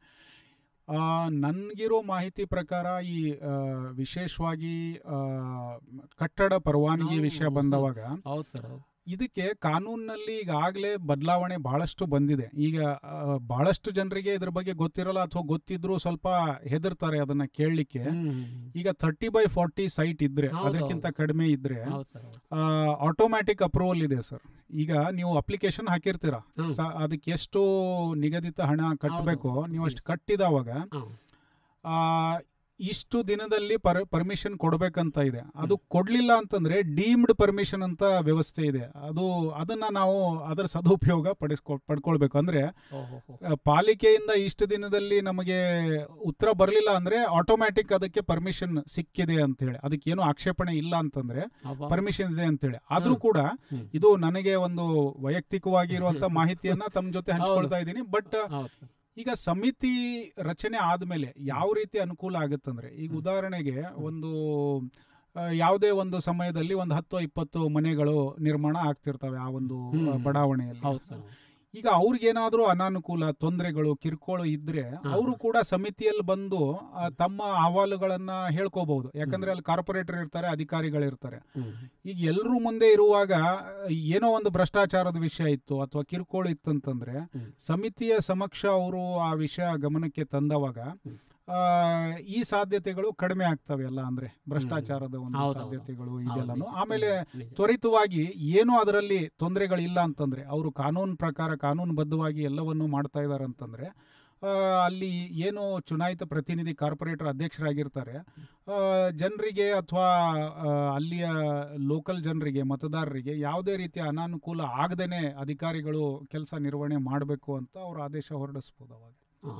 ನನಗಿರೋ ಮಾಹಿತಿ ಪ್ರಕಾರ ಈ ಆ, ವಿಶೇಷವಾಗಿ ಆ, ಕಟ್ಟಡ ಪರವಾನಗಿ ನಾವು- ವಿಷಯ ಬಂದವಾಗ ಹೌದು ಸರ್ ಹೌದು ಇದಕ್ಕೆ ಕಾನೂನಿನಲ್ಲಿ ಈಗಾಗಲೇ ಬದಲಾವಣೆ ಬಹಳಷ್ಟು ಬಂದಿದೆ ಈಗ ಆ, ಬಹಳಷ್ಟು ಜನರಿಗೆ ಇದ್ರ ಬಗ್ಗೆ ಗೊತ್ತಿರಲ್ಲ ಅಥವಾ ಗೊತ್ತಿದ್ರು ಸ್ವಲ್ಪ ಹೆದರ್ತಾರೆ ಅದನ್ನ ಕೇಳಲಿಕ್ಕೆ ಈಗ ಥರ್ಟಿ ಬೈ ಫಾರ್ಟಿ ಸೈಟ್ ಇದ್ರೆ ಹೌದು, ಅದಕ್ಕಿಂತ ಕಡಿಮೆ ಇದ್ರೆ ಹೌದು ಸರ್ ಹೌದು ಆಟೋಮ್ಯಾಟಿಕ್ ಅಪ್ರೂವಲ್ ಇದೆ ಸರ್ ಈಗ ನೀವು ಅಪ್ಲಿಕೇಶನ್ ಹಾಕಿರ್ತೀರಾ ಹ್ಮ್. ಸ- ಅದಕ್ಕೆ ಎಷ್ಟು ನಿಗದಿತ ಹಣ ಕಟ್ಟಬೇಕು ಹೌದು, ನೀವು ಅಷ್ಟು fees. ಕಟ್ಟಿದವಾಗ ಹಾ. ಆ, ಇಷ್ಟು ದಿನದಲ್ಲಿ ಪರ್ ಪರ್ಮಿಷನ್ ಕೊಡಬೇಕಂತ ಇದೆ ಅದು ಕೊಡ್ಲಿಲ್ಲ ಅಂತಂದ್ರೆ ಡೀಮ್ಡ್ ಪರ್ಮಿಷನ್ ಅಂತ ವ್ಯವಸ್ಥೆ ಇದೆ ಅದು ಅದನ್ನ ನಾವು ಅದರ ಸದುಪಯೋಗ ಪಡಿಸ್ಕೊ ಪಡ್ಕೊಳ್ಬೇಕು ಅಂದ್ರೆ ಓಹೋ ಹೋ. ಆ, ಪಾಲಿಕೆಯಿಂದ ಇಷ್ಟು ದಿನದಲ್ಲಿ ನಮಗೆ ಉತ್ತರ ಬರಲಿಲ್ಲ ಅಂದ್ರೆ ಆಟೋಮ್ಯಾಟಿಕ್ ಅದಕ್ಕೆ ಪರ್ಮಿಷನ್ ಸಿಕ್ಕಿದೆ ಅಂತ ಹೇಳಿ ಅದಕ್ಕೆ ಏನು ಆಕ್ಷೇಪಣೆ ಇಲ್ಲ ಅಂತಂದ್ರೆ ಅಬ್ಬಾ. ಪರ್ಮಿಷನ್ ಇದೆ ಅಂತೇಳಿ ಆದ್ರೂ ಹ್ಮ್. ಕೂಡ ಹ್ಮ್. ಇದು ನನಗೆ ಒಂದು ವೈಯಕ್ತಿಕವಾಗಿ ಇರುವಂತ ಮಾಹಿತಿಯನ್ನ ತಮ್ಮ ಜೊತೆ ಹಂಚ್ಕೊಳ್ತಾ ಇದ್ದೀನಿ ಬಟ್ ಹೌದು ಸರ್ ಈಗ ಸಮಿತಿ ರಚನೆ ಆದ್ಮೇಲೆ ಯಾವ ರೀತಿ ಅನುಕೂಲ ಆಗುತ್ತಂದ್ರೆ ಈಗ ಹ್ಮ್. ಉದಾಹರಣೆಗೆ ಒಂದು ಆ, ಯಾವುದೇ ಒಂದು ಸಮಯದಲ್ಲಿ ಒಂದು ಹತ್ತು ಇಪ್ಪತ್ತು ಮನೆಗಳು ನಿರ್ಮಾಣ ಆಗ್ತಿರ್ತವೆ ಆ ಒಂದು ಆ, ಹ್ಮ್. ಬಡಾವಣೆಯಲ್ಲಿ ಹೌದು ಸರ್ ಈಗ ಅವ್ರಿಗೇನಾದ್ರೂ ಅನಾನುಕೂಲ ತೊಂದರೆಗಳು ಕಿರುಕುಳ ಇದ್ರೆ ಹಾ, ಅವರು ಹಾ. ಕೂಡ ಸಮಿತಿಯಲ್ಲಿ ಬಂದು ಆ, ತಮ್ಮ ಅಹವಾಲುಗಳನ್ನ ಹೇಳ್ಕೋಬಹುದು ಯಾಕಂದ್ರೆ ಅಲ್ಲಿ ಕಾರ್ಪೊರೇಟರ್ ಇರ್ತಾರೆ ಅಧಿಕಾರಿಗಳಿರ್ತಾರೆ ಹ್ಮ್. ಈಗ ಎಲ್ಲರೂ ಮುಂದೆ ಇರುವಾಗ ಏನೋ ಒಂದು ಭ್ರಷ್ಟಾಚಾರದ ವಿಷಯ ಇತ್ತು ಅಥವಾ ಕಿರುಕುಳ ಇತ್ತಂತಂದ್ರೆ ಹ್ಮ್. ಸಮಿತಿಯ ಸಮಕ್ಷ ಅವರು ಆ ವಿಷಯ ಗಮನಕ್ಕೆ ತಂದವಾಗ ಹ್ಮ್. ಆ, ಈ ಸಾಧ್ಯತೆಗಳು ಕಡಿಮೆ ಆಗ್ತವೆ ಎಲ್ಲ ಅಂದ್ರೆ ಭ್ರಷ್ಟಾಚಾರದ ಒಂದು ಹೌದು, ಹೌದು. ಸಾಧ್ಯತೆಗಳು ಹೌದು, ಇದೆಲ್ಲನು ನಿಜ. ಆಮೇಲೆ ಹ್ಮ್, ನಿಜ. ತ್ವರಿತವಾಗಿ ಏನು ಅದರಲ್ಲಿ ತೊಂದರೆಗಳಿಲ್ಲ ಅಂತಂದ್ರೆ ಅವರು ಕಾನೂನು ಪ್ರಕಾರ ಕಾನೂನುಬದ್ಧವಾಗಿ ಎಲ್ಲವನ್ನು ಮಾಡ್ತಾ ಇದ್ದಾರೆ ಅಂತಂದ್ರೆ ಆ, ಅಲ್ಲಿ ಏನು ಚುನಾಯಿತ ಪ್ರತಿನಿಧಿ ಕಾರ್ಪೊರೇಟರ್ ಅಧ್ಯಕ್ಷರಾಗಿರ್ತಾರೆ ಜನರಿಗೆ ಅಥವಾ ಅಲ್ಲಿಯ ಲೋಕಲ್ ಜನರಿಗೆ ಮತದಾರರಿಗೆ ಯಾವುದೇ ರೀತಿಯ ಅನಾನುಕೂಲ ಆಗದೇನೆ ಅಧಿಕಾರಿಗಳು ಕೆಲಸ ನಿರ್ವಹಣೆ ಮಾಡಬೇಕು ಅಂತ ಅವರು ಆದೇಶ ಹೊರಡಿಸ್ಬೋದು ಅವಾಗ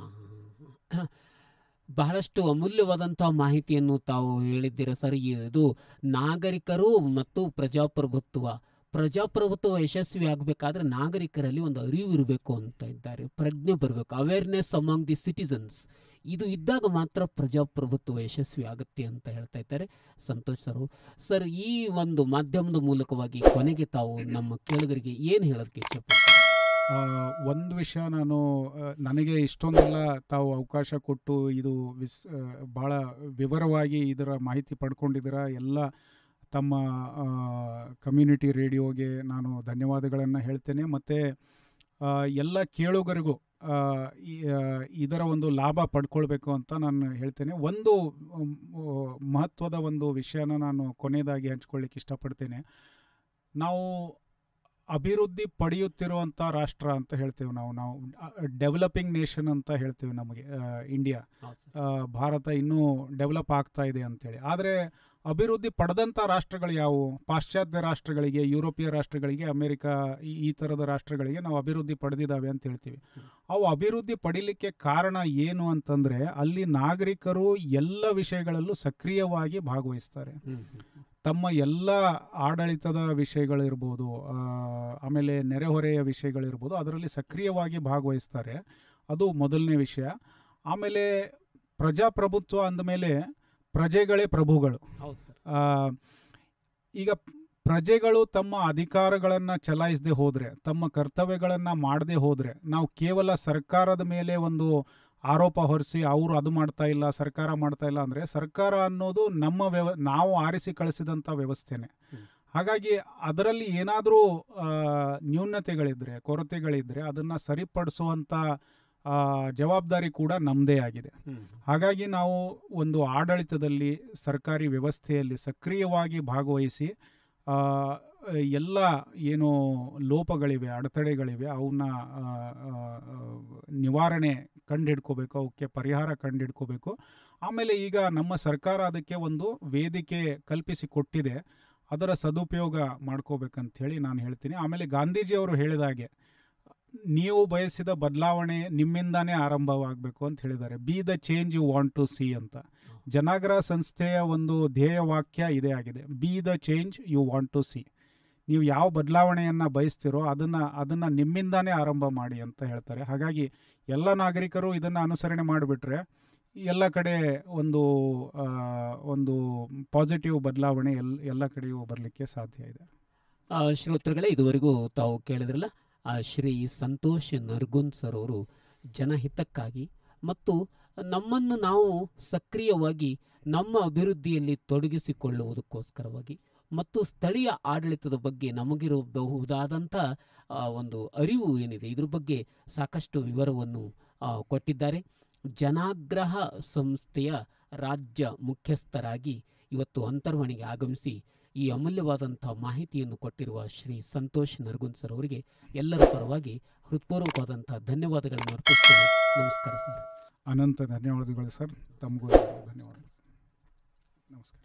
ಆ, ಬಹಳಷ್ಟು ಅಮೂಲ್ಯವಾದಂತಹ ಮಾಹಿತಿಯನ್ನು ತಾವು ಹೇಳಿದ್ದೀರಾ ಸರ್ ಇದು ನಾಗರಿಕರು ಮತ್ತು ಪ್ರಜಾಪ್ರಭುತ್ವ ಪ್ರಜಾಪ್ರಭುತ್ವ ಯಶಸ್ವಿ ಆಗಬೇಕಾದ್ರೆ ನಾಗರಿಕರಲ್ಲಿ ಒಂದು ಅರಿವು ಇರಬೇಕು ಅಂತ ಇದ್ದಾರೆ ಪ್ರಜ್ಞೆ ಬರಬೇಕು ಅವೇರ್ನೆಸ್ ಅಮಾಂಗ್ ದಿ ಸಿಟಿಸನ್ಸ್ ಇದು ಇದ್ದಾಗ ಮಾತ್ರ ಪ್ರಜಾಪ್ರಭುತ್ವ ಯಶಸ್ವಿ ಆಗುತ್ತೆ ಅಂತ ಹೇಳ್ತಾ ಇದ್ದಾರೆ ಸಂತೋಷ್ ಸರ್ ಸರ್ ಈ ಒಂದು ಮಾಧ್ಯಮದ ಮೂಲಕವಾಗಿ ಕೊನೆಗೆ ತಾವು ನಮ್ಮ ಕೇಳುಗರಿಗೆ ಏನು ಹೇಳೋದಕ್ಕೆ ಇಷ್ಟಪಡ್ತಾರೆ ಆ, ಒಂದು ವಿಷಯ ನಾನು ಆ, ನನಗೆ ಇಷ್ಟೊಂದೆಲ್ಲ ತಾವು ಅವಕಾಶ ಕೊಟ್ಟು ಇದು ವಿಸ್ ಆ, ಭಾಳ ವಿವರವಾಗಿ ಇದರ ಮಾಹಿತಿ ಪಡ್ಕೊಂಡಿದ್ದೀರ ಎಲ್ಲ ತಮ್ಮ ಕಮ್ಯುನಿಟಿ ರೇಡಿಯೋಗೆ ನಾನು ಧನ್ಯವಾದಗಳನ್ನು ಹೇಳ್ತೇನೆ ಮತ್ತು ಎಲ್ಲ ಕೇಳುಗರಿಗೂ ಆ, ಈ- ಆ, ಇದರ ಒಂದು ಲಾಭ ಪಡ್ಕೊಳ್ಬೇಕು ಅಂತ ನಾನು ಹೇಳ್ತೇನೆ ಒಂದು ಮ್, ಮಹತ್ವದ ಒಂದು ವಿಷಯನ ನಾನು ಕೊನೆಯದಾಗಿ ಹಂಚ್ಕೊಳ್ಳಿಕ್ಕೆ ಇಷ್ಟಪಡ್ತೇನೆ ನಾವು ಅಭಿವೃದ್ಧಿ ಪಡೆಯುತ್ತಿರುವಂಥ ರಾಷ್ಟ್ರ ಅಂತ ಹೇಳ್ತೇವೆ ನಾವು ನಾವು ಡೆವಲಪಿಂಗ್ ನೇಷನ್ ಅಂತ ಹೇಳ್ತೇವೆ ನಮಗೆ ಇಂಡಿಯಾ ಆ, ಭಾರತ ಇನ್ನೂ ಡೆವಲಪ್ ಆಗ್ತಾ ಇದೆ ಅಂತೇಳಿ ಆದರೆ ಅಭಿವೃದ್ಧಿ ಪಡೆದಂಥ ರಾಷ್ಟ್ರಗಳು ಯಾವುವು ಪಾಶ್ಚಾತ್ಯ ರಾಷ್ಟ್ರಗಳಿಗೆ ಯುರೋಪಿಯ ರಾಷ್ಟ್ರಗಳಿಗೆ ಅಮೆರಿಕ ಈ ಈ ಥರದ ರಾಷ್ಟ್ರಗಳಿಗೆ ನಾವು ಅಭಿವೃದ್ಧಿ ಪಡೆದಿದ್ದಾವೆ ಅಂತ ಹೇಳ್ತೀವಿ ಅವು ಅಭಿವೃದ್ಧಿ ಪಡಿಲಿಕ್ಕೆ ಕಾರಣ ಏನು ಅಂತಂದರೆ ಅಲ್ಲಿ ನಾಗರಿಕರು ಎಲ್ಲ ವಿಷಯಗಳಲ್ಲೂ ಸಕ್ರಿಯವಾಗಿ ಭಾಗವಹಿಸ್ತಾರೆ ತಮ್ಮ ಎಲ್ಲ ಆಡಳಿತದ ವಿಷಯಗಳಿರ್ಬೋದು ಆ, ಆಮೇಲೆ ನೆರೆಹೊರೆಯ ವಿಷಯಗಳಿರ್ಬೋದು ಅದರಲ್ಲಿ ಸಕ್ರಿಯವಾಗಿ ಭಾಗವಹಿಸ್ತಾರೆ ಅದು ಮೊದಲನೇ ವಿಷಯ ಆಮೇಲೆ ಪ್ರಜಾಪ್ರಭುತ್ವ ಅಂದಮೇಲೆ ಪ್ರಜೆಗಳೇ ಪ್ರಭುಗಳು ಹೌದು ಸರ್ ಆ, ಈಗ ಪ್ರಜೆಗಳು ತಮ್ಮ ಅಧಿಕಾರಗಳನ್ನು ಚಲಾಯಿಸದೆ ಹೋದರೆ ತಮ್ಮ ಕರ್ತವ್ಯಗಳನ್ನು ಮಾಡದೆ ಹೋದರೆ ನಾವು ಕೇವಲ ಸರ್ಕಾರದ ಮೇಲೆ ಒಂದು ಆರೋಪ ಹೊರಿಸಿ ಅವರು ಅದು ಮಾಡ್ತಾ ಇಲ್ಲ ಸರ್ಕಾರ ಮಾಡ್ತಾ ಇಲ್ಲ ಅಂದರೆ ಸರ್ಕಾರ ಅನ್ನೋದು ನಮ್ಮ ವ್ಯವ ನಾವು ಆರಿಸಿ ಕಳಿಸಿದಂಥ ವ್ಯವಸ್ಥೆನೇ ಹ್ಮ್. ಹಾಗಾಗಿ ಅದರಲ್ಲಿ ಏನಾದರೂ ನ್ಯೂನತೆಗಳಿದ್ದರೆ ಕೊರತೆಗಳಿದ್ದರೆ ಅದನ್ನು ಸರಿಪಡಿಸುವಂಥ ಆ, ಜವಾಬ್ದಾರಿ ಕೂಡ ನಮ್ಮದೇ ಆಗಿದೆ ಹ್ಮ್. ಹಾಗಾಗಿ ನಾವು ಒಂದು ಆಡಳಿತದಲ್ಲಿ ಸರ್ಕಾರಿ ವ್ಯವಸ್ಥೆಯಲ್ಲಿ ಸಕ್ರಿಯವಾಗಿ ಭಾಗವಹಿಸಿ ಆ, ಎಲ್ಲ ಏನು ಲೋಪಗಳಿವೆ ಅಡೆತಡೆಗಳಿವೆ ಅವನ್ನ ಆ, ಆ, ಆ, ನಿವಾರಣೆ ಕಂಡುಹಿಡ್ಕೋಬೇಕು ಅವಕ್ಕೆ ಪರಿಹಾರ ಕಂಡುಹಿಡ್ಕೋಬೇಕು ಆಮೇಲೆ ಈಗ ನಮ್ಮ ಸರ್ಕಾರ ಅದಕ್ಕೆ ಒಂದು ವೇದಿಕೆ ಕಲ್ಪಿಸಿ ಕೊಟ್ಟಿದೆ ಅದರ ಸದುಪಯೋಗ ಮಾಡ್ಕೋಬೇಕಂತ ಹೇಳಿ ನಾನು ಹೇಳ್ತೀನಿ ಆಮೇಲೆ ಗಾಂಧೀಜಿಯವರು ಹೇಳಿದ ಹಾಗೆ ನೀವು ಬಯಸಿದ ಬದಲಾವಣೆ ನಿಮ್ಮಿಂದಾನೇ ಆರಂಭವಾಗಬೇಕು ಅಂತ ಹೇಳಿದ್ದಾರೆ be the change you want to see ಅಂತ ಜನಾಗ್ರಹ ಸಂಸ್ಥೆಯ ಒಂದು ಧ್ಯೇಯ ವಾಕ್ಯ ಇದೇ ಆಗಿದೆ be the change you want to see ನೀವು ಯಾವ ಬದಲಾವಣೆಯನ್ನು ಬಯಸ್ತಿರೋ ಅದನ್ನು ಅದನ್ನು ನಿಮ್ಮಿಂದಾನೇ ಆರಂಭ ಮಾಡಿ ಅಂತ ಹೇಳ್ತಾರೆ ಹಾಗಾಗಿ ಎಲ್ಲ ನಾಗರಿಕರು ಇದನ್ನು ಅನುಸರಣೆ ಮಾಡಿಬಿಟ್ರೆ ಎಲ್ಲ ಕಡೆ ಒಂದು ಆ, ಒಂದು ಪಾಸಿಟಿವ್ ಬದಲಾವಣೆ ಎಲ್ ಎಲ್ಲ ಕಡೆಯೂ ಬರಲಿಕ್ಕೆ ಸಾಧ್ಯ ಇದೆ ಆ, ಶ್ರೋತೃಗಳೇ ಇದುವರೆಗೂ ತಾವು ಕೇಳಿದ್ರಲ್ಲ ಆ ಶ್ರೀ ಸಂತೋಷ್ ನರ್ಗುನ್ ಸರ್ ಅವರು ಜನಹಿತಕ್ಕಾಗಿ ಮತ್ತು ನಮ್ಮನ್ನು ನಾವು ಸಕ್ರಿಯವಾಗಿ ನಮ್ಮ ಅಭಿವೃದ್ಧಿಯಲ್ಲಿ ತೊಡಗಿಸಿಕೊಳ್ಳುವುದಕ್ಕೋಸ್ಕರವಾಗಿ ಮತ್ತು ಸ್ಥಳೀಯ ಆಡಳಿತದ ಬಗ್ಗೆ ನಮಗಿರಬಹುದಾದಂಥ ಆ, ಒಂದು ಅರಿವು ಏನಿದೆ ಇದ್ರ ಬಗ್ಗೆ ಸಾಕಷ್ಟು ವಿವರವನ್ನು ಆ, ಕೊಟ್ಟಿದ್ದಾರೆ ಜನಾಗ್ರಹ ಸಂಸ್ಥೆಯ ರಾಜ್ಯ ಮುಖ್ಯಸ್ಥರಾಗಿ ಇವತ್ತು ಅಂತರ್ವಣಿಗೆ ಆಗಮಿಸಿ ಈ ಅಮೂಲ್ಯವಾದಂಥ ಮಾಹಿತಿಯನ್ನು ಕೊಟ್ಟಿರುವ ಶ್ರೀ ಸಂತೋಷ್ ನರ್ಗುನ್ ಸರ್ ಅವರಿಗೆ ಎಲ್ಲರ ಪರವಾಗಿ ಹೃತ್ಪೂರ್ವಕವಾದಂಥ ಧನ್ಯವಾದಗಳನ್ನು ಅರ್ಪಿಸ್ತೇನೆ ನಮಸ್ಕಾರ ಸರ್ ಅನಂತ ಧನ್ಯವಾದಗಳು ಸರ್ ತಮಗೂ ಧನ್ಯವಾದಗಳು ನಮಸ್ಕಾರ